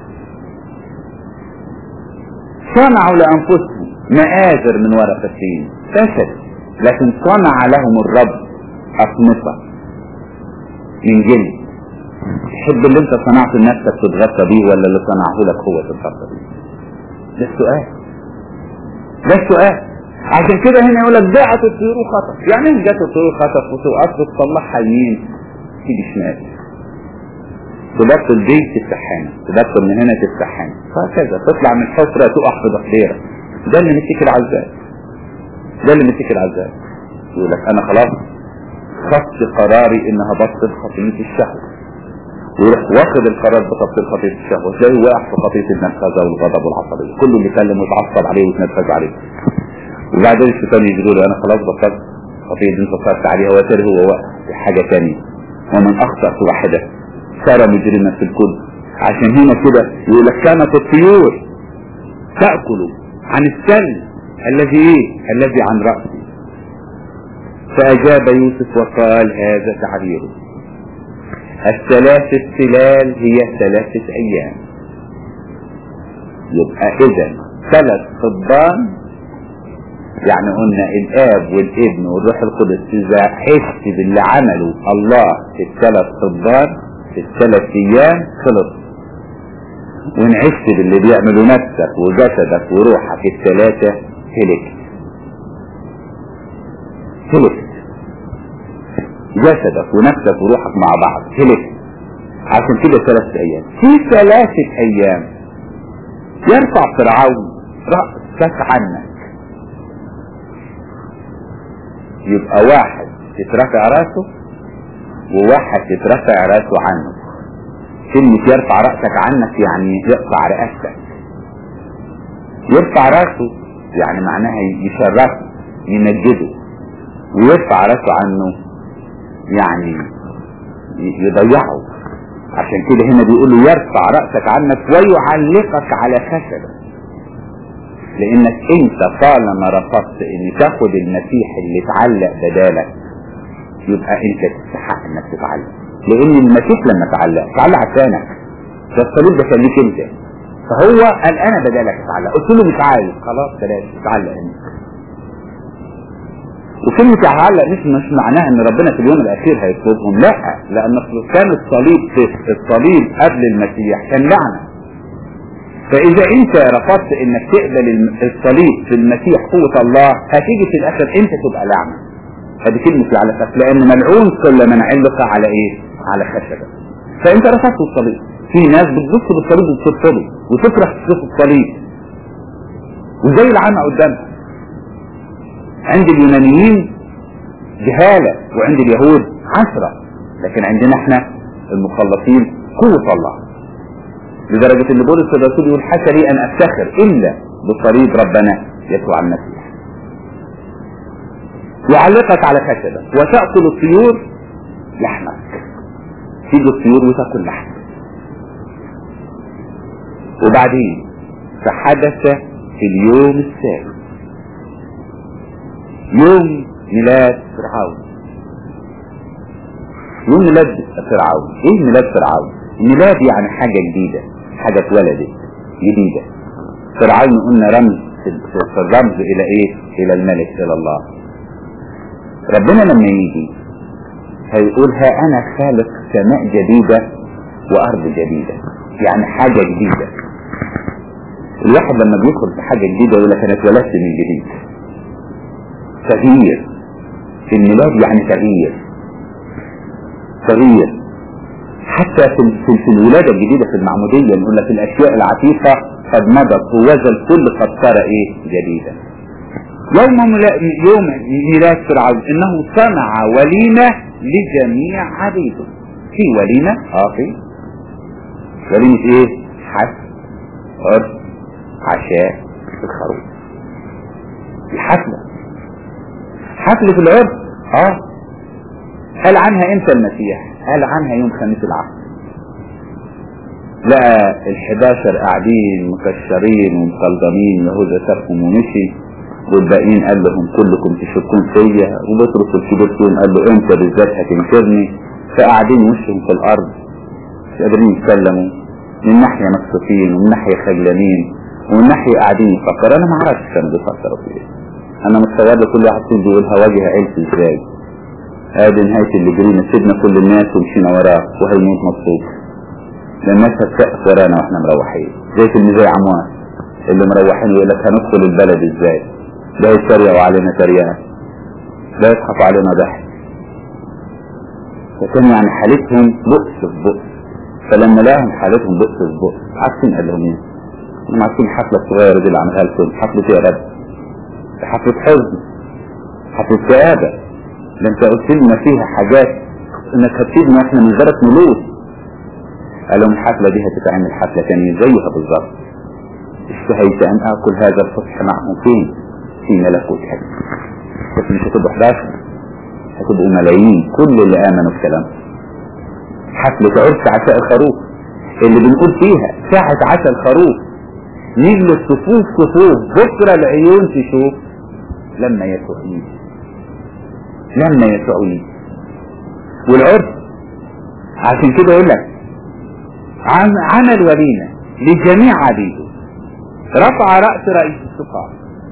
صنعوا لأنفسهم مآذر من ورق التين فشل لكن صنع لهم الرب أقمصة من جلد تحب اللي انت صنعته لنفسك تتغطى بيه ولا اللي صنعه لك هو تتغطى بيه ده السؤال ده السؤال عشان كده هنا يقول لك جاءت الطيور خطف يعني ايه جاءت الطيور خطف وتوقف تصلحها يمين تيجي شمال تبطل دي تفتحها تبطل من هنا تفتحها وهكذا تطلع من حفرة تقع في ضفيرة ده اللي مسك العزاب ده اللي مسك العزاب يقول لك انا خلاص خدت قراري ان هبطل خطية الشهوة ويروح واخد القرار بتبطيل خطية الشهوة تلاقيه واقع في خطية النرفزة والغضب والعصبية كله بيتكلم ويتعصب عليه ويتنرفز عليه وبعدين الشيطان يجي له انا خلاص بطلت خطية دي انت صرت عليها وتر هو واقع في حاجة تانية ومن اخطأ في واحدة صار مجرما في الكل عشان هنا كده يقول لك كانت الطيور تأكل عن السل الذي ايه الذي عن رأسه فأجاب يوسف وقال هذا تعبيره الثلاث السلال هي ثلاثة أيام يبقى إذا ثلاث خضان يعني قلنا الآب والابن والروح القدس إذا عشت باللي عمله الله في الثلاث خضان في الثلاث أيام خلص وإن عشت باللي بيعمله نفسك وجسدك وروحك الثلاثة هلكت هلكت جسدك ونفسك وروحك مع بعض هلكت عشان كده ثلاثة أيام في ثلاثة أيام يرفع فرعون رأسك عنك يبقى واحد تترفع راسه وواحد تترفع راسه عنه كلمة يرفع رأسك عنك يعني يقطع رأسك يرفع راسه يعني معناها يشرفه يمجده ويرفع راسه عنه يعني يضيعه عشان كده هنا بيقول له يرفع رأسك عنك ويعلقك على خشبة لانك انت طالما رفضت ان تاخد المسيح اللي اتعلق بدالك يبقى انت تستحق انك تتعلق لان المسيح لما تعلق تعلق عشانك فالصليب ده كان ليك انت فهو قال انا بدالك اتعلق قلت له مش عايز خلاص بلاش اتعلق انت وكلمة اتعلق مش مش معناها ان ربنا في اليوم الاخير هيطلبهم لا لان كان الصليب في الصليب قبل المسيح كان لعنة فاذا انت رفضت انك تقبل الصليب في المسيح قوة الله هتيجي في الاخر انت تبقى لعنة هذه كلمة لعنة لان ملعون كل من علق على ايه على خشبة فانت رفضت الصليب في ناس بتبص بالصليب وترفضه وتكره تشوف الصليب وزي العامة قدامها عند اليونانيين جهالة وعند اليهود عشرة لكن عندنا احنا المخلصين قوة الله لدرجة ان بولس الرسول يقول حتى لي ان افتخر الا بصليب ربنا يسوع المسيح يعلقك على خشبة وتأكل الطيور لحمك تيجي الطيور وتأكل لحمك وبعدين فحدث في اليوم الثالث يوم ميلاد فرعون يوم ميلاد فرعون ايه ميلاد فرعون ميلاد يعني حاجة جديدة حاجة اتولدت جديدة فرعون قلنا رمز في الرمز الى ايه الى الملك الى الله ربنا لما يجي هيقول ها انا خالق سماء جديدة وارض جديدة يعني حاجة جديدة الواحد لما بيدخل في حاجة جديدة يقول لك انا اتولدت من جديد تغيير في الميلاد يعني تغيير تغيير حتى في, في, في الولادة الجديدة في المعمودية نقول لك الأشياء العتيقة قد مضت ووزى الكل قد صار إيه جديدا يوم يوم ميلاد فرعون إنه صنع وليمة لجميع عبيده في وليمة اه في وليمة ايه حفل عرس عشاء الخروف الحفلة حفلة العرس اه قال عنها امتى المسيح قال عنها يوم خميس العصر لقى الحداشر قاعدين مكشرين ومصلدمين يهوذا سابهم ومشي والباقيين قال لهم كلكم تشكون فيا وبطرس الكبير فيهم قال له انت بالذات هتنكرني فقاعدين وشهم في الارض مش قادرين يتكلموا من ناحية مكسوفين ومن ناحية خجلانين ومن ناحية قاعدين يفكروا انا ما اعرفش كانوا بيفكروا في ايه انا متصور لكل واحد فيهم بيقول هواجه عيلتي ازاي ادي نهاية اللي جرينا سيبنا كل الناس ومشينا وراه وهيموت مبسوط لان الناس هتسقف ورانا واحنا مروحين زي تلميذي عموان اللي مروحين يقول لك هندخل البلد ازاي لا يتريقوا علينا تريقة لا يضحكوا علينا ضحك فكان يعني حالتهم بؤس في بؤس فلما لقاهم حالتهم بؤس في بؤس عارفين قال لهم ايه؟ هم عارفين الحفلة الصغيرة دي اللي عملها لكم حفلة ايه يا رب؟ حفلة حزن حفلة كآبة ده انت قلت لنا فيها حاجات انك هتسيبنا احنا من غيرك ملوك قال لهم الحفلة دي هتتعمل حفلة تانية زيها بالظبط اشتهيت ان اكل هذا الصبح معهم فين في ملكوت حلم بس مش هتبقوا 11 هتبقوا ملايين كل اللي امنوا بكلام حفلة عرس عشاء الخروف اللي بنقول فيها ساعة عشاء الخروف نجلس صفوف صفوف بكرة العيون تشوف لما يسوع يجي لما يسوع يجي والعرس عشان كده يقول لك عن عمل وليمة لجميع عبيده رفع رأس رئيس السقاة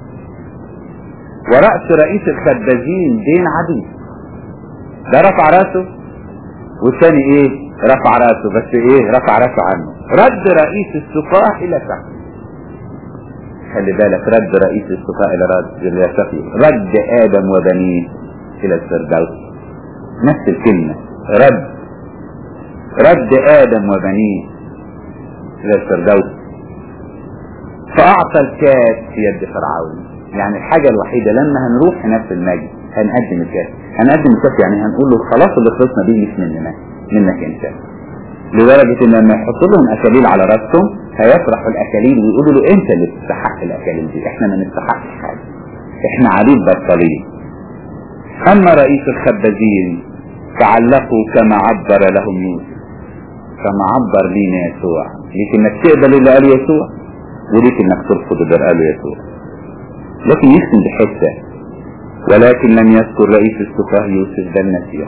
ورأس رئيس الخبازين بين عبيد ده رفع رأسه والثاني ايه رفع رأسه بس ايه رفع رأسه عنه رد رئيس السقاة الى سقف خلي بالك رد رئيس السقاة الى رد الى سقف رد ادم وبنيه الى الفردوس نفس الكلمة رد رد ادم وبنيه الى الفردوس فاعطى الكاس في يد فرعون يعني الحاجة الوحيدة لما هنروح هناك المجد هنقدم الكاس هنقدم الكاس يعني هنقول له خلاص اللي خلصنا بيه مش مننا منك انت لدرجة ان لما يحط لهم اكاليل على راسهم هيفرحوا الاكاليل ويقولوا له انت اللي تستحق الاكاليل دي احنا ما نستحقش حاجة احنا عبيد بطلين اما رئيس الخبازين تعلقوا كما عبر لهم يوسف كما عبر لينا يسوع ليك انك تقبل اللي قال يسوع وليك انك ترفض اللي قاله يسوع لكن يختم بحته ولكن لم يذكر رئيس السقاه يوسف بل نسيه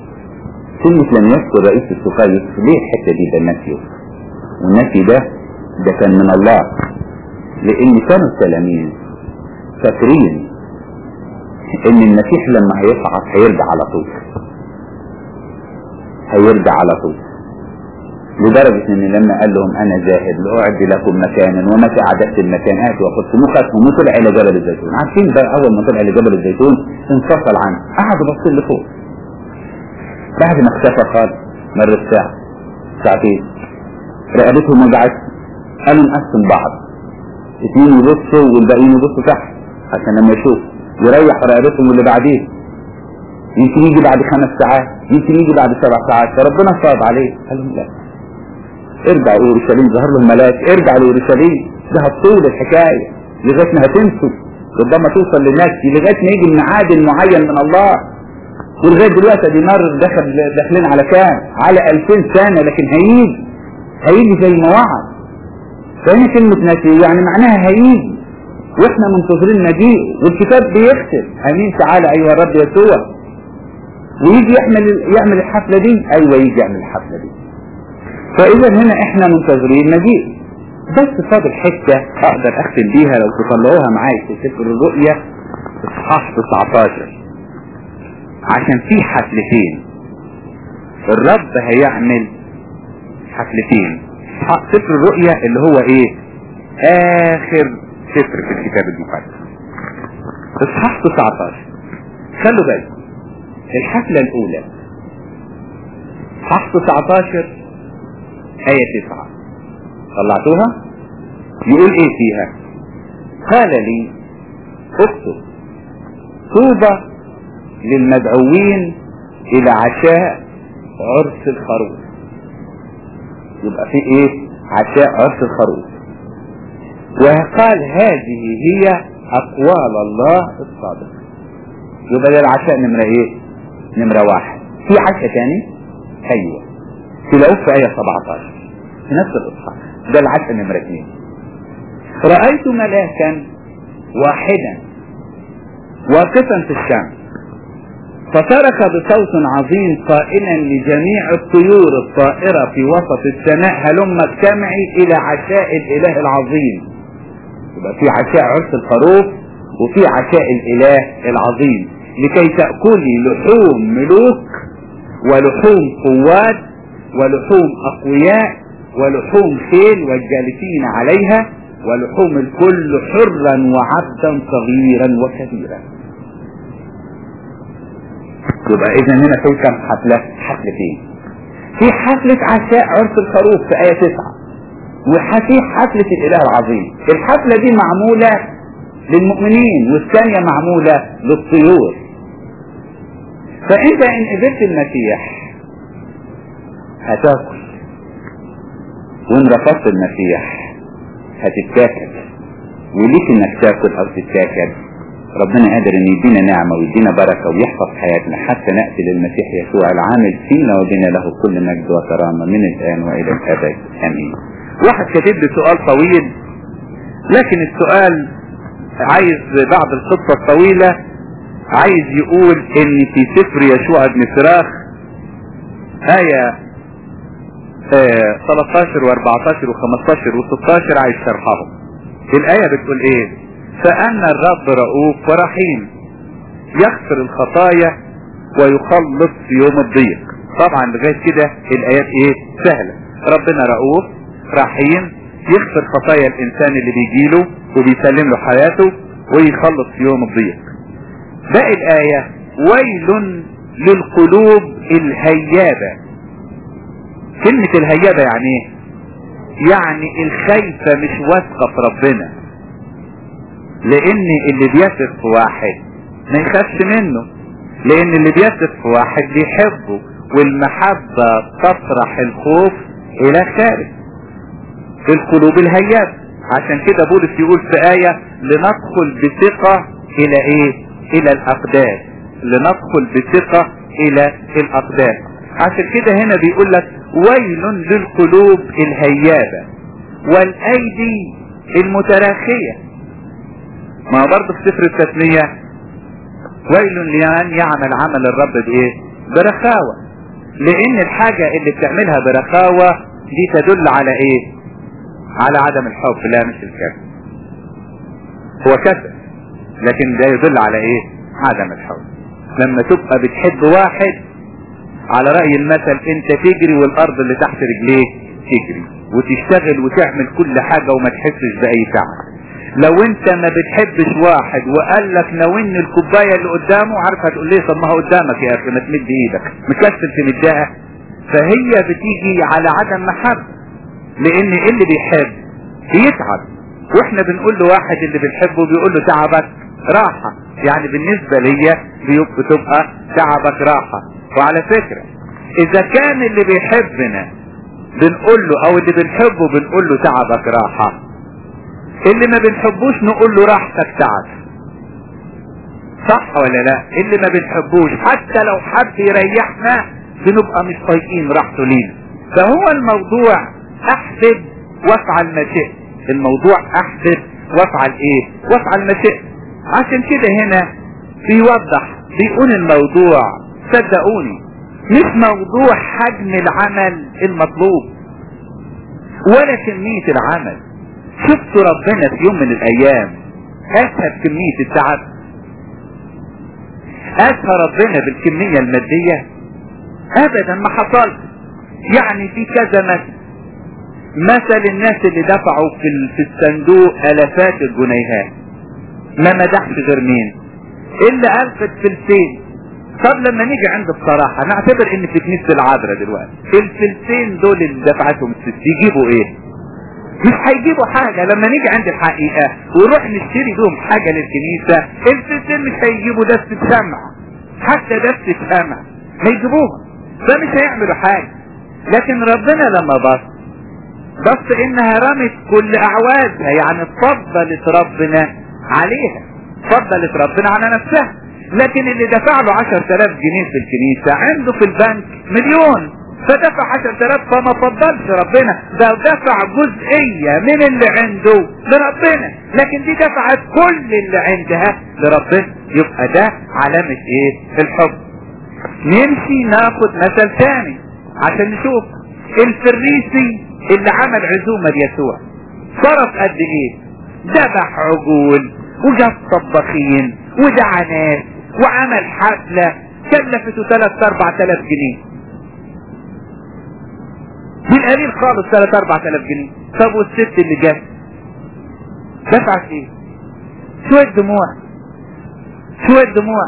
كلمة لم يذكر رئيس السقاه يوسف ليه الحتة دي بل نسيه والنسي ده ده كان من الله لان كانوا التلاميذ فاكرين ان المسيح لما هيصعد هيرجع على طول هيرجع على طول لدرجة ان لما قال لهم انا ذاهب لاعد لكم مكانا ومتى اعددت المكان اتوا وخذتموه خدتهم وطلع الى جبل الزيتون عارفين بقى اول ما طلع لجبل الزيتون انفصل عنه قعدوا باصين لفوق بعد ما اختفى خالص مرت ساعة ساعتين رقبتهم وجعت قالوا نقسم بعض اثنين يبصوا والباقيين يبصوا تحت عشان لما يشوف يريح رقبتهم واللي بعديه يمكن يجي بعد خمس ساعات يمكن يجي بعد سبع ساعات فربنا صاب عليه قال لهم لا ارجع لأورشليم ظهر لهم ملاك ارجع لأورشليم ده هتطول الحكاية لغاية ما هتنسوا ربما توصل للناس دي لغاية ما يجي الميعاد المعين من الله ولغاية دلوقتي دي مر دخل داخلين على كام؟ على 2000 سنة لكن هيجي هيجي زي ما وعد فهنا كلمة نسي يعني معناها هيجي واحنا منتظرين مجيء والكتاب بيختم امين تعالى ايها الرب يسوع ويجي يعمل يعمل الحفلة دي ايوه يجي يعمل الحفلة دي فاذا هنا احنا منتظرين مجيء بس فاضل حتة اقدر اختم بيها لو تطلعوها معايا في سفر الرؤيا اصحاح 19 عشان في حفلتين الرب هيعمل حفلتين سفر الرؤيا اللي هو ايه اخر سفر في الكتاب المقدس اصحاح 19 خلوا بالكم الحفلة الاولى اصحاح 19 آية 9 طلعتوها يقول ايه فيها قال لي اكتب طوبى للمدعوين الى عشاء عرس الخروف يبقى في ايه عشاء عرس الخروف وقال هذه هي اقوال الله الصادق يبقى ده العشاء نمرة ايه نمرة واحد في عشاء تاني ايوه تلاقوه في ايه 17 في نفس الاصحاح ده العشاء نمرة اثنين رأيت ملاكا واحدا واقفا في الشمس فصرخ بصوت عظيم قائلا لجميع الطيور الطائرة في وسط السماء هلم اجتمعي الى عشاء الاله العظيم يبقى في عشاء عرس الخروف وفي عشاء الاله العظيم لكي تأكلي لحوم ملوك ولحوم قوات ولحوم اقوياء ولحوم خيل والجالسين عليها ولحوم الكل حرا وعبدا صغيرا وكبيرا يبقى اذا هنا في كم حفلة حفلتين في حفلة عشاء عرس الخروف في آية 9 وفي حفلة الإله العظيم الحفلة دي معمولة للمؤمنين والثانية معمولة للطيور فانت ان قبلت المسيح هتاكل وان رفضت المسيح هتتاكل وليك انك تاكل او تتاكل ربنا قادر ان يدينا نعمة ويدينا بركة ويحفظ حياتنا حتى نأتي للمسيح يسوع العامل فينا وبنا له كل مجد وكرامة من الآن وإلى الأبد آمين واحد كاتب لي سؤال طويل لكن السؤال عايز بعد القصة الطويلة عايز يقول ان في سفر يشوع بن فراخ آية آه 13 و14 و15 و16 عايز شرحهم الآية بتقول ايه فأن الرب رؤوف ورحيم يغفر الخطايا ويخلص في يوم الضيق طبعا لغاية كده الآيات ايه سهلة ربنا رؤوف رحيم يغفر خطايا الإنسان اللي بيجيله وبيسلم له حياته ويخلص في يوم الضيق باقي الآية ويل للقلوب الهيابة كلمة الهيابة يعني ايه يعني الخايفة مش واثقة في ربنا لان اللي بيثق في واحد ما يخافش منه لان اللي بيثق في واحد بيحبه والمحبة تطرح الخوف الى خارج في القلوب الهياب عشان كده بولس يقول في آية لندخل بثقة الى ايه الى الاقدام لندخل بثقة الى الاقدام عشان كده هنا بيقول لك ويل للقلوب الهيابة والايدي المتراخية ما هو برضه في سفر التثنية ويل لمن يعمل عمل الرب بايه برخاوة لان الحاجة اللي بتعملها برخاوة دي تدل على ايه على عدم الحب لا مش الكسل هو كسل لكن ده يدل على ايه عدم الحب لما تبقى بتحب واحد على رأي المثل انت تجري والارض اللي تحت رجليك تجري وتشتغل وتعمل كل حاجة وما تحسش بأي تعب لو انت ما بتحبش واحد وقال لك ناولني الكوباية اللي قدامه عارف هتقول ليه طب ما هو قدامك يا اخي ما تمد ايدك مكسل تمدها فهي بتيجي على عدم محبة لان اللي بيحب بيتعب واحنا بنقول له واحد اللي بنحبه بيقول له تعبك راحة يعني بالنسبة ليا بتبقى تعبك راحة وعلى فكرة اذا كان اللي بيحبنا بنقول له او اللي بنحبه بنقول له تعبك راحة اللي ما بنحبوش نقول له راحتك تعب صح ولا لا اللي ما بنحبوش حتى لو حد يريحنا بنبقى مش طايقين راحته لينا فهو الموضوع احسب وافعل ما شئت الموضوع احسب وافعل ايه وافعل ما شئت عشان كده هنا بيوضح بيقول الموضوع صدقوني مش موضوع حجم العمل المطلوب ولا كمية العمل شفتوا ربنا في يوم من الايام اسهب كمية التعب اسهى ربنا بالكمية المادية ابدا ما حصلش يعني في كذا مثل مثل الناس اللي دفعوا في, في الصندوق الافات الجنيهات ما مدحش غير مين اللي الفت فلسين طب لما نيجي عند الصراحة نعتبر ان في كنيسة العذراء دلوقتي الفلسين دول اللي دفعتهم الست يجيبوا ايه مش هيجيبوا حاجة لما نيجي عند الحقيقة ونروح نشتري بيهم حاجة للكنيسة الفلسين مش هيجيبوا دستة شمع حتى دستة شمع هيجيبوها فمش هيعملوا حاجة لكن ربنا لما بص بص انها رمت كل اعوازها يعني فضلت ربنا عليها فضلت ربنا على نفسها لكن اللي دفع له 10000 جنيه في الكنيسة عنده في البنك مليون فدفع 10000 فما فضلش ربنا ده دفع جزئية من اللي عنده لربنا لكن دي دفعت كل اللي عندها لربنا يبقى ده علامة ايه الحب نمشي ناخد مثل تاني عشان نشوف الفريسي اللي عمل عزومة ليسوع صرف قد ايه ذبح عجول وجاب طباخين ودعا ناس وعمل حفلة كلفته ثلاث اربع تلاف جنيه بالقليل خالص ثلاث اربع تلاف جنيه طب والست اللي جت دفعت ايه شوية دموع شوية دموع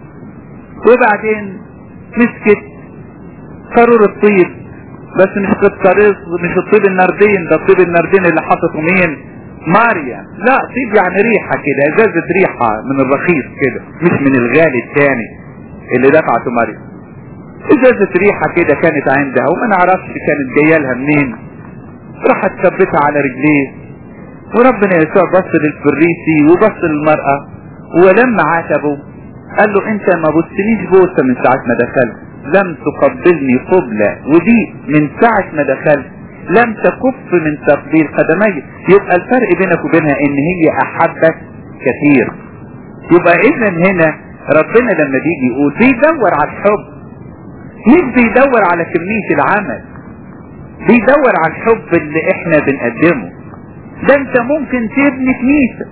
وبعدين مسكت قارور الطيب بس مش قطريز مش الطيب النردين ده الطيب النردين اللي حطته مين ماريا لا طيب يعني ريحة كده ازازة ريحة من الرخيص كده مش من الغالي الثاني اللي دفعته ماريا ازازة ريحة كده كانت عندها وما نعرفش كانت جايه لها منين راحت ثبتها على رجليه وربنا يسوع بص للفريسي وبص للمرأة ولما عاتبه قال له انت ما بصنيش بوسة من ساعة ما دخلت لم تقبلني قبلة ودي من ساعة ما دخلت لم تكف من تقبيل قدمي يبقى الفرق بينك وبينها ان هي احبت كثير يبقى اذا هنا ربنا لما بيجي يقول بيدور على الحب مش بيدور على كمية العمل بيدور على الحب اللي احنا بنقدمه ده انت ممكن تبني كنيسة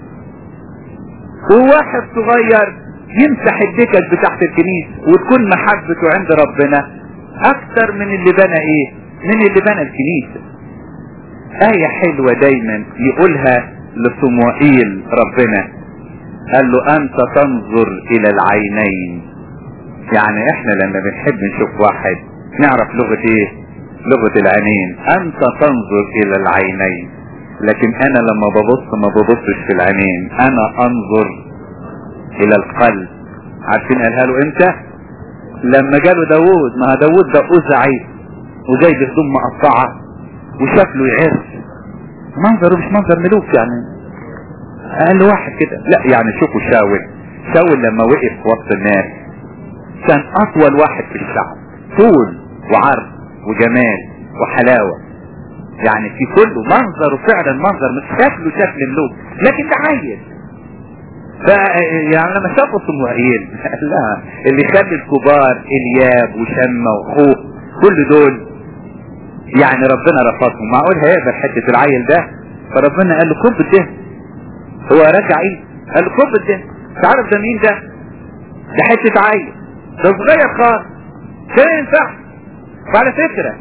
وواحد صغير يمسح الدكك بتاعت الكنيسة وتكون محبته عند ربنا اكتر من اللي بنى ايه من اللي بنى الكنيسة آية حلوة دايما يقولها لصموئيل ربنا قال له أنت تنظر إلى العينين يعني احنا لما بنحب نشوف واحد نعرف لغة ايه لغة العينين أنت تنظر إلى العينين لكن أنا لما ببص ما ببصش في العينين أنا أنظر إلى القلب عارفين قالها له امتى لما جاله داوود ما داوود ده أزعي وجاي بهدوم مقطعة وشكله يعرف منظره مش منظر ملوك يعني قال له واحد كده لا يعني شوفوا شاول شاول لما وقف وسط الناس كان اطول واحد في الشعب طول وعرض وجمال وحلاوة يعني في كله منظره فعلا منظر مش شكله شكل ملوك لكن ده عيل ف يعني لما شافوا صموئيل لا اللي خلي الكبار الياب وشمة واخوه كل دول يعني ربنا رفضهم معقول هيقبل حتة العيل ده فربنا قال له كب الدهن هو رجع ايه قال له كب الدهن تعرف ده مين ده ده حتة عيل ده صغير خالص ده ينفع وعلى فكرة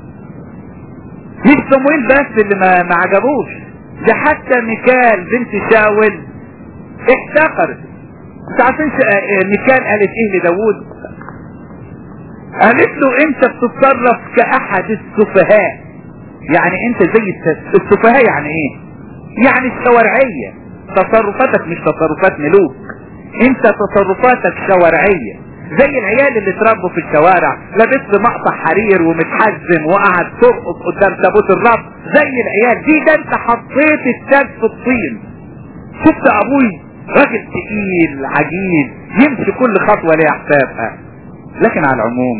مش صمويل بس اللي ما, ما عجبوش ده حتى ميكال بنت شاول احتقرت انت عارفين ميكال قالت ايه لداوود قالت له انت بتتصرف كاحد السفهاء يعني انت زي السفهاء يعني ايه يعني الشوارعية تصرفاتك مش تصرفات ملوك انت تصرفاتك شوارعية زي العيال اللي اتربوا في الشوارع لابس مقطع حرير ومتحزم وقعد ترقص قدام تابوت الرب زي العيال دي ده انت حطيت التاج في الطين شفت ابوي راجل تقيل عجيب يمشي كل خطوة ليها حسابها لكن على العموم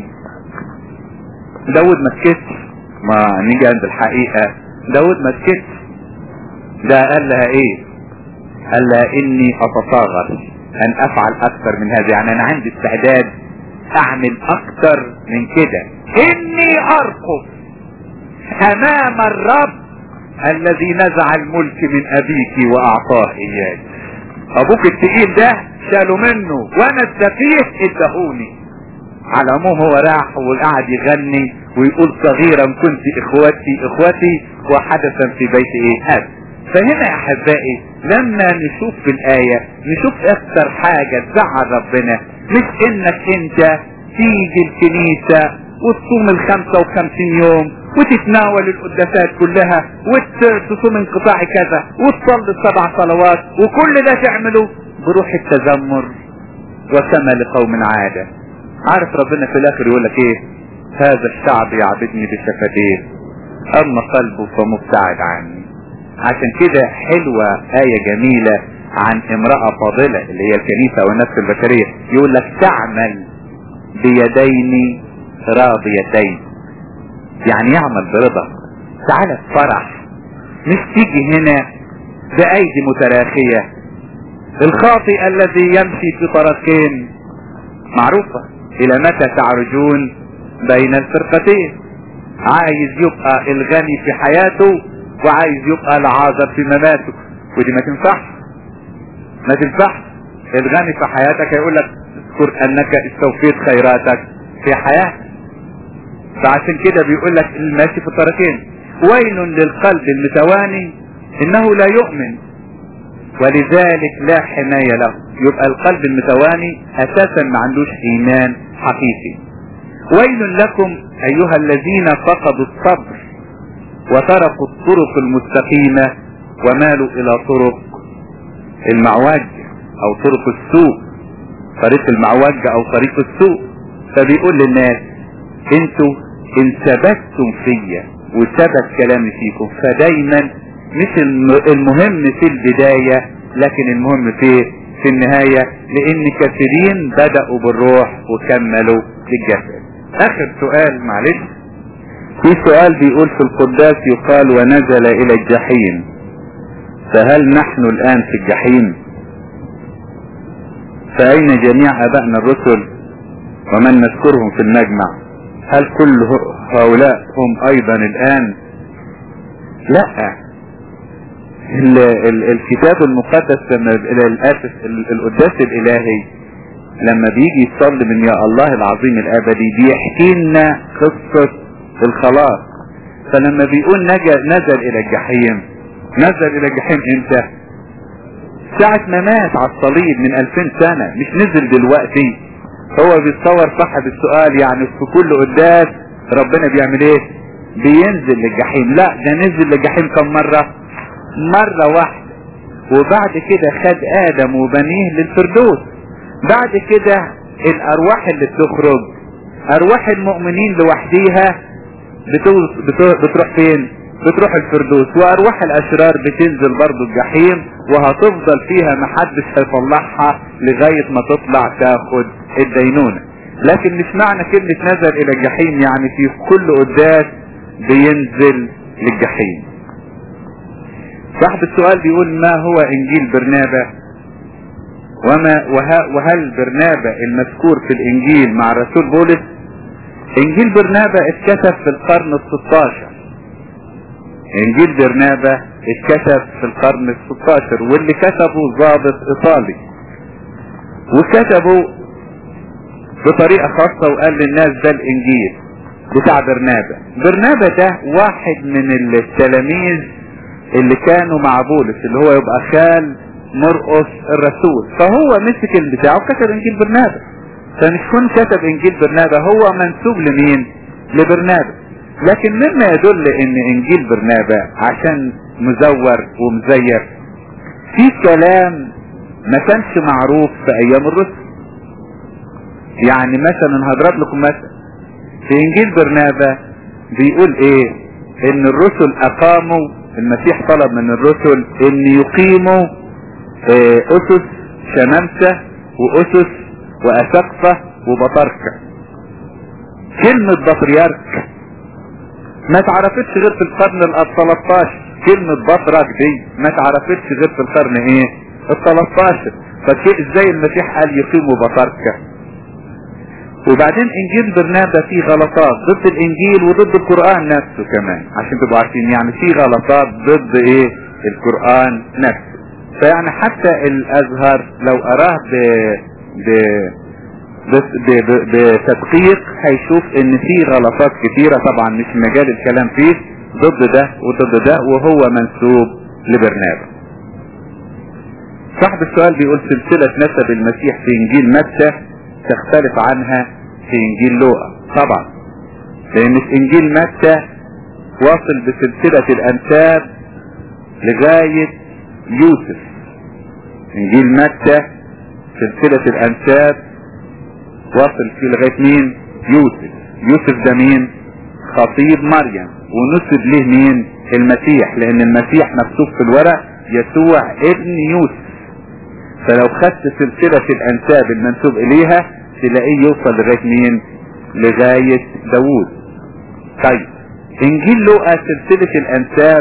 داود ما سكتش ما نيجي عند الحقيقة داود ما سكتش ده قال لها ايه قال لها اني اتصاغر ان افعل اكثر من هذا يعني انا عندي استعداد اعمل اكثر من كده اني ارقص امام الرب الذي نزع الملك من ابيك واعطاه اياك ابوك التقيل ده شالوا منه وانا السفيه ادهوني على العموم هو راح وقعد يغني ويقول صغيرا كنت اخوتي اخوتي وحدثا في بيت ايه هذا فهنا يا احبائي لما نشوف في الاية نشوف اكثر حاجة تزعل ربنا مش انك انت تيجي الكنيسة وتصوم الخمسة وخمسين يوم وتتناول القداسات كلها وتصوم انقطاع كذا وتصلي السبع صلوات وكل ده تعمله بروح التذمر وكما لقوم عادة عارف ربنا في الاخر يقول لك ايه هذا الشعب يعبدني بشفتيه اما قلبه فمبتعد عني عشان كده حلوة آية جميلة عن امرأة فاضلة اللي هي الكنيسة والنفس البشرية يقول لك تعمل بيدين راضيتين يعني يعمل برضا تعالى بفرح مش تيجي هنا بأيدي متراخية الخاطئ الذي يمشي في طرفين معروفة إلى متى تعرجون بين الفرقتين عايز يبقى الغني في حياته وعايز يبقى العازر في مماته ودي ما تنفعش ما تنفعش الغني في حياتك هيقول لك اذكر انك استوفيت خيراتك في حياتك فعشان كده بيقول لك الماشي في الطرفين ويل للقلب المتواني انه لا يؤمن ولذلك لا حماية له يبقى القلب المتواني اساسا ما عندوش ايمان حقيقي ويل لكم ايها الذين فقدوا الصبر وتركوا الطرق المستقيمة ومالوا الى طرق المعوج او طرق السوء طريق المعوج او طريق السوء فبيقول للناس انتوا ان ثبتتم فيا وثبت كلامي فيكم فدايما مش المهم في البداية لكن المهم في في النهاية لان كثيرين بدأوا بالروح وكملوا بالجسد اخر سؤال معلش في سؤال بيقول في القداس يقال ونزل الى الجحيم فهل نحن الان في الجحيم فاين جميع ابائنا الرسل ومن نذكرهم في المجمع هل كل هؤلاء هم ايضا الان لا ال ال الكتاب المقدس لما الاسف القداس الالهي لما بيجي يصلي من يا الله العظيم الابدي بيحكي لنا قصة الخلاص فلما بيقول نزل الى الجحيم نزل الى الجحيم امتى ساعة ما مات على الصليب من 2000 سنة مش نزل دلوقتي هو بيتصور صاحب السؤال يعني في كل قداس ربنا بيعمل ايه بينزل للجحيم لا ده نزل للجحيم كم مرة مرة واحدة وبعد كده خد ادم وبنيه للفردوس بعد كده الارواح اللي بتخرج ارواح المؤمنين لوحديها بتروح فين بتروح الفردوس وارواح الاشرار بتنزل برضو الجحيم وهتفضل فيها محدش هيطلعها لغاية ما تطلع تاخد الدينونة لكن مش معنى كلمة نزل الى الجحيم يعني في كل قداس بينزل للجحيم صاحب السؤال بيقول ما هو انجيل برنابة وما وهل برنابة المذكور في الانجيل مع الرسول بولس انجيل برنابة اتكتب في القرن الستاشر انجيل برنابة اتكتب في القرن ال 16 واللي كتبه ضابط ايطالي وكتبه بطريقة خاصة وقال للناس ده الانجيل بتاع برنابا برنابا ده واحد من التلاميذ اللي كانوا مع بولس اللي هو يبقى خال مرقس الرسول فهو مسك البتاع وكتب انجيل برنابا فمش كون كتب انجيل برنابا هو منسوب لمين لبرنابا لكن مما يدل ان انجيل برنابا عشان مزور ومزيف في كلام ما كانش معروف في ايام الرسل يعني مثلا هضرب لكم مثلا في انجيل برنابا بيقول ايه ان الرسل اقاموا المسيح طلب من الرسل ان يقيموا اه اسس شمامسة واسس واسقفة وبطاركة كلمة بطريرك ما تعرفتش غير في القرن ال 13 كلمة بطرك دي ما تعرفتش غير في القرن ايه ال 13 فشيء ازاي المسيح قال يقيموا بطاركة وبعدين انجيل برنابا فيه غلطات ضد الانجيل وضد القرآن نفسه كمان عشان تبقوا عارفين يعني فيه غلطات ضد ايه القرآن نفسه فيعني حتى الازهر لو اراه ب ب بتدقيق هيشوف ان في غلطات كتيرة طبعا مش مجال الكلام فيه ضد ده وضد ده وهو منسوب لبرنابا صاحب السؤال بيقول سلسلة نسب المسيح في انجيل متى تختلف عنها في انجيل لوقا طبعا لان في انجيل متى واصل بسلسلة الانساب لغاية يوسف انجيل متى سلسلة الانساب واصل فيه لغاية مين يوسف يوسف ده مين خطيب مريم ونسب له مين المسيح لان المسيح مكتوب في الورق يسوع ابن يوسف فلو خدت سلسلة الانساب المنسوب اليها تلاقيه يوصل لغاية مين لغاية داوود طيب انجيل لوقا سلسلة الانساب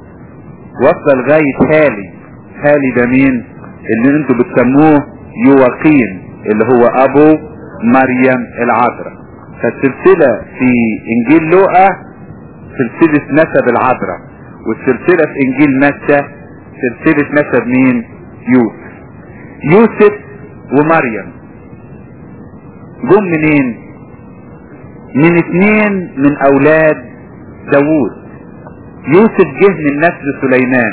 وصل لغاية هالي هالي ده مين اللي انتوا بتسموه يواقين اللي هو ابو مريم العذراء فالسلسلة في انجيل لوقا سلسلة نسب العذراء والسلسلة في انجيل متى سلسلة نسب مين يوسف يوسف ومريم جم منين من اثنين من اولاد داوود يوسف جه من نسل سليمان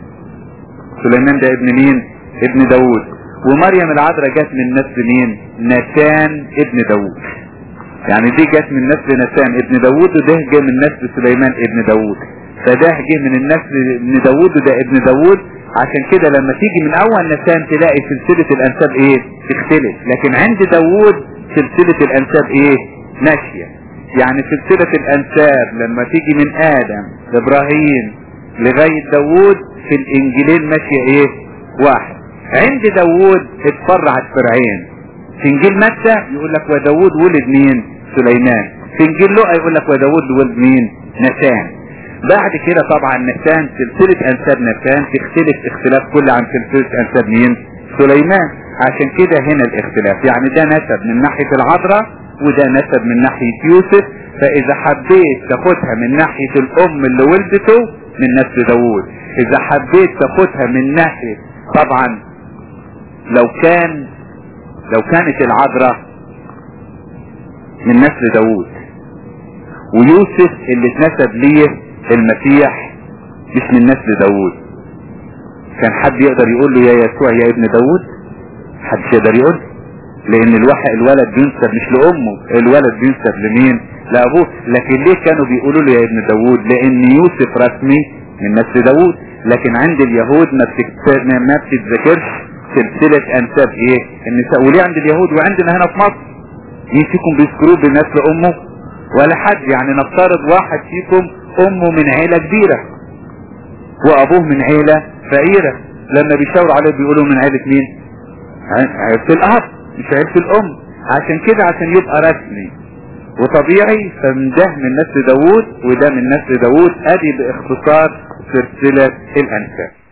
سليمان ده ابن مين ابن داوود ومريم العذراء جت من نسل مين نتان ابن داوود يعني دي جت من نسل نتان ابن داوود وده جه من نسل سليمان ابن داوود فده جه من النسل ابن داوود وده ابن داوود عشان كده لما تيجي من اول نتان تلاقي سلسلة الانساب ايه تختلف لكن عند داوود سلسلة الانساب ايه ماشية يعني سلسلة الانساب لما تيجي من ادم ابراهيم لغاية داوود في الانجيلين ماشية ايه واحد عند داوود اتفرعت فرعين في انجيل متى يقول لك وداوود ولد مين سليمان في انجيل لوقا يقول لك وداوود ولد مين نتان بعد كده طبعا نتان سلسلة انساب نتان تختلف اختلاف كل عن سلسلة انساب مين سليمان عشان كده هنا الاختلاف يعني ده نسب من ناحية العذراء وده نسب من ناحية يوسف فاذا حبيت تاخدها من ناحية الام اللي ولدته من نسل داوود اذا حبيت تاخدها من ناحية طبعا لو كان لو كانت العذراء من نسل داوود ويوسف اللي اتنسب ليه المسيح مش من نسل داوود كان حد يقدر يقول له يا يسوع يا ابن داوود حدش يقدر يقول لان الواحد الولد بينسب مش لامه الولد بينسب لمين لابوه لكن ليه كانوا بيقولوا له يا ابن داوود لان يوسف رسمي من نسل داوود لكن عند اليهود ما ما بتتذكرش سلسلة انساب ايه النساء وليه عند اليهود وعندنا هنا في مصر مين فيكم بيذكروه بنسل امه ولا حد يعني نفترض واحد فيكم امه من عيلة كبيرة وابوه من عيلة فقيرة لما بيشاور عليه بيقولوا من عيلة مين عيلة الاب مش عيلة الام عشان كده عشان يبقى رسمي وطبيعي فمن ده من نسل داوود وده من نسل داوود ادي باختصار سلسلة الانساب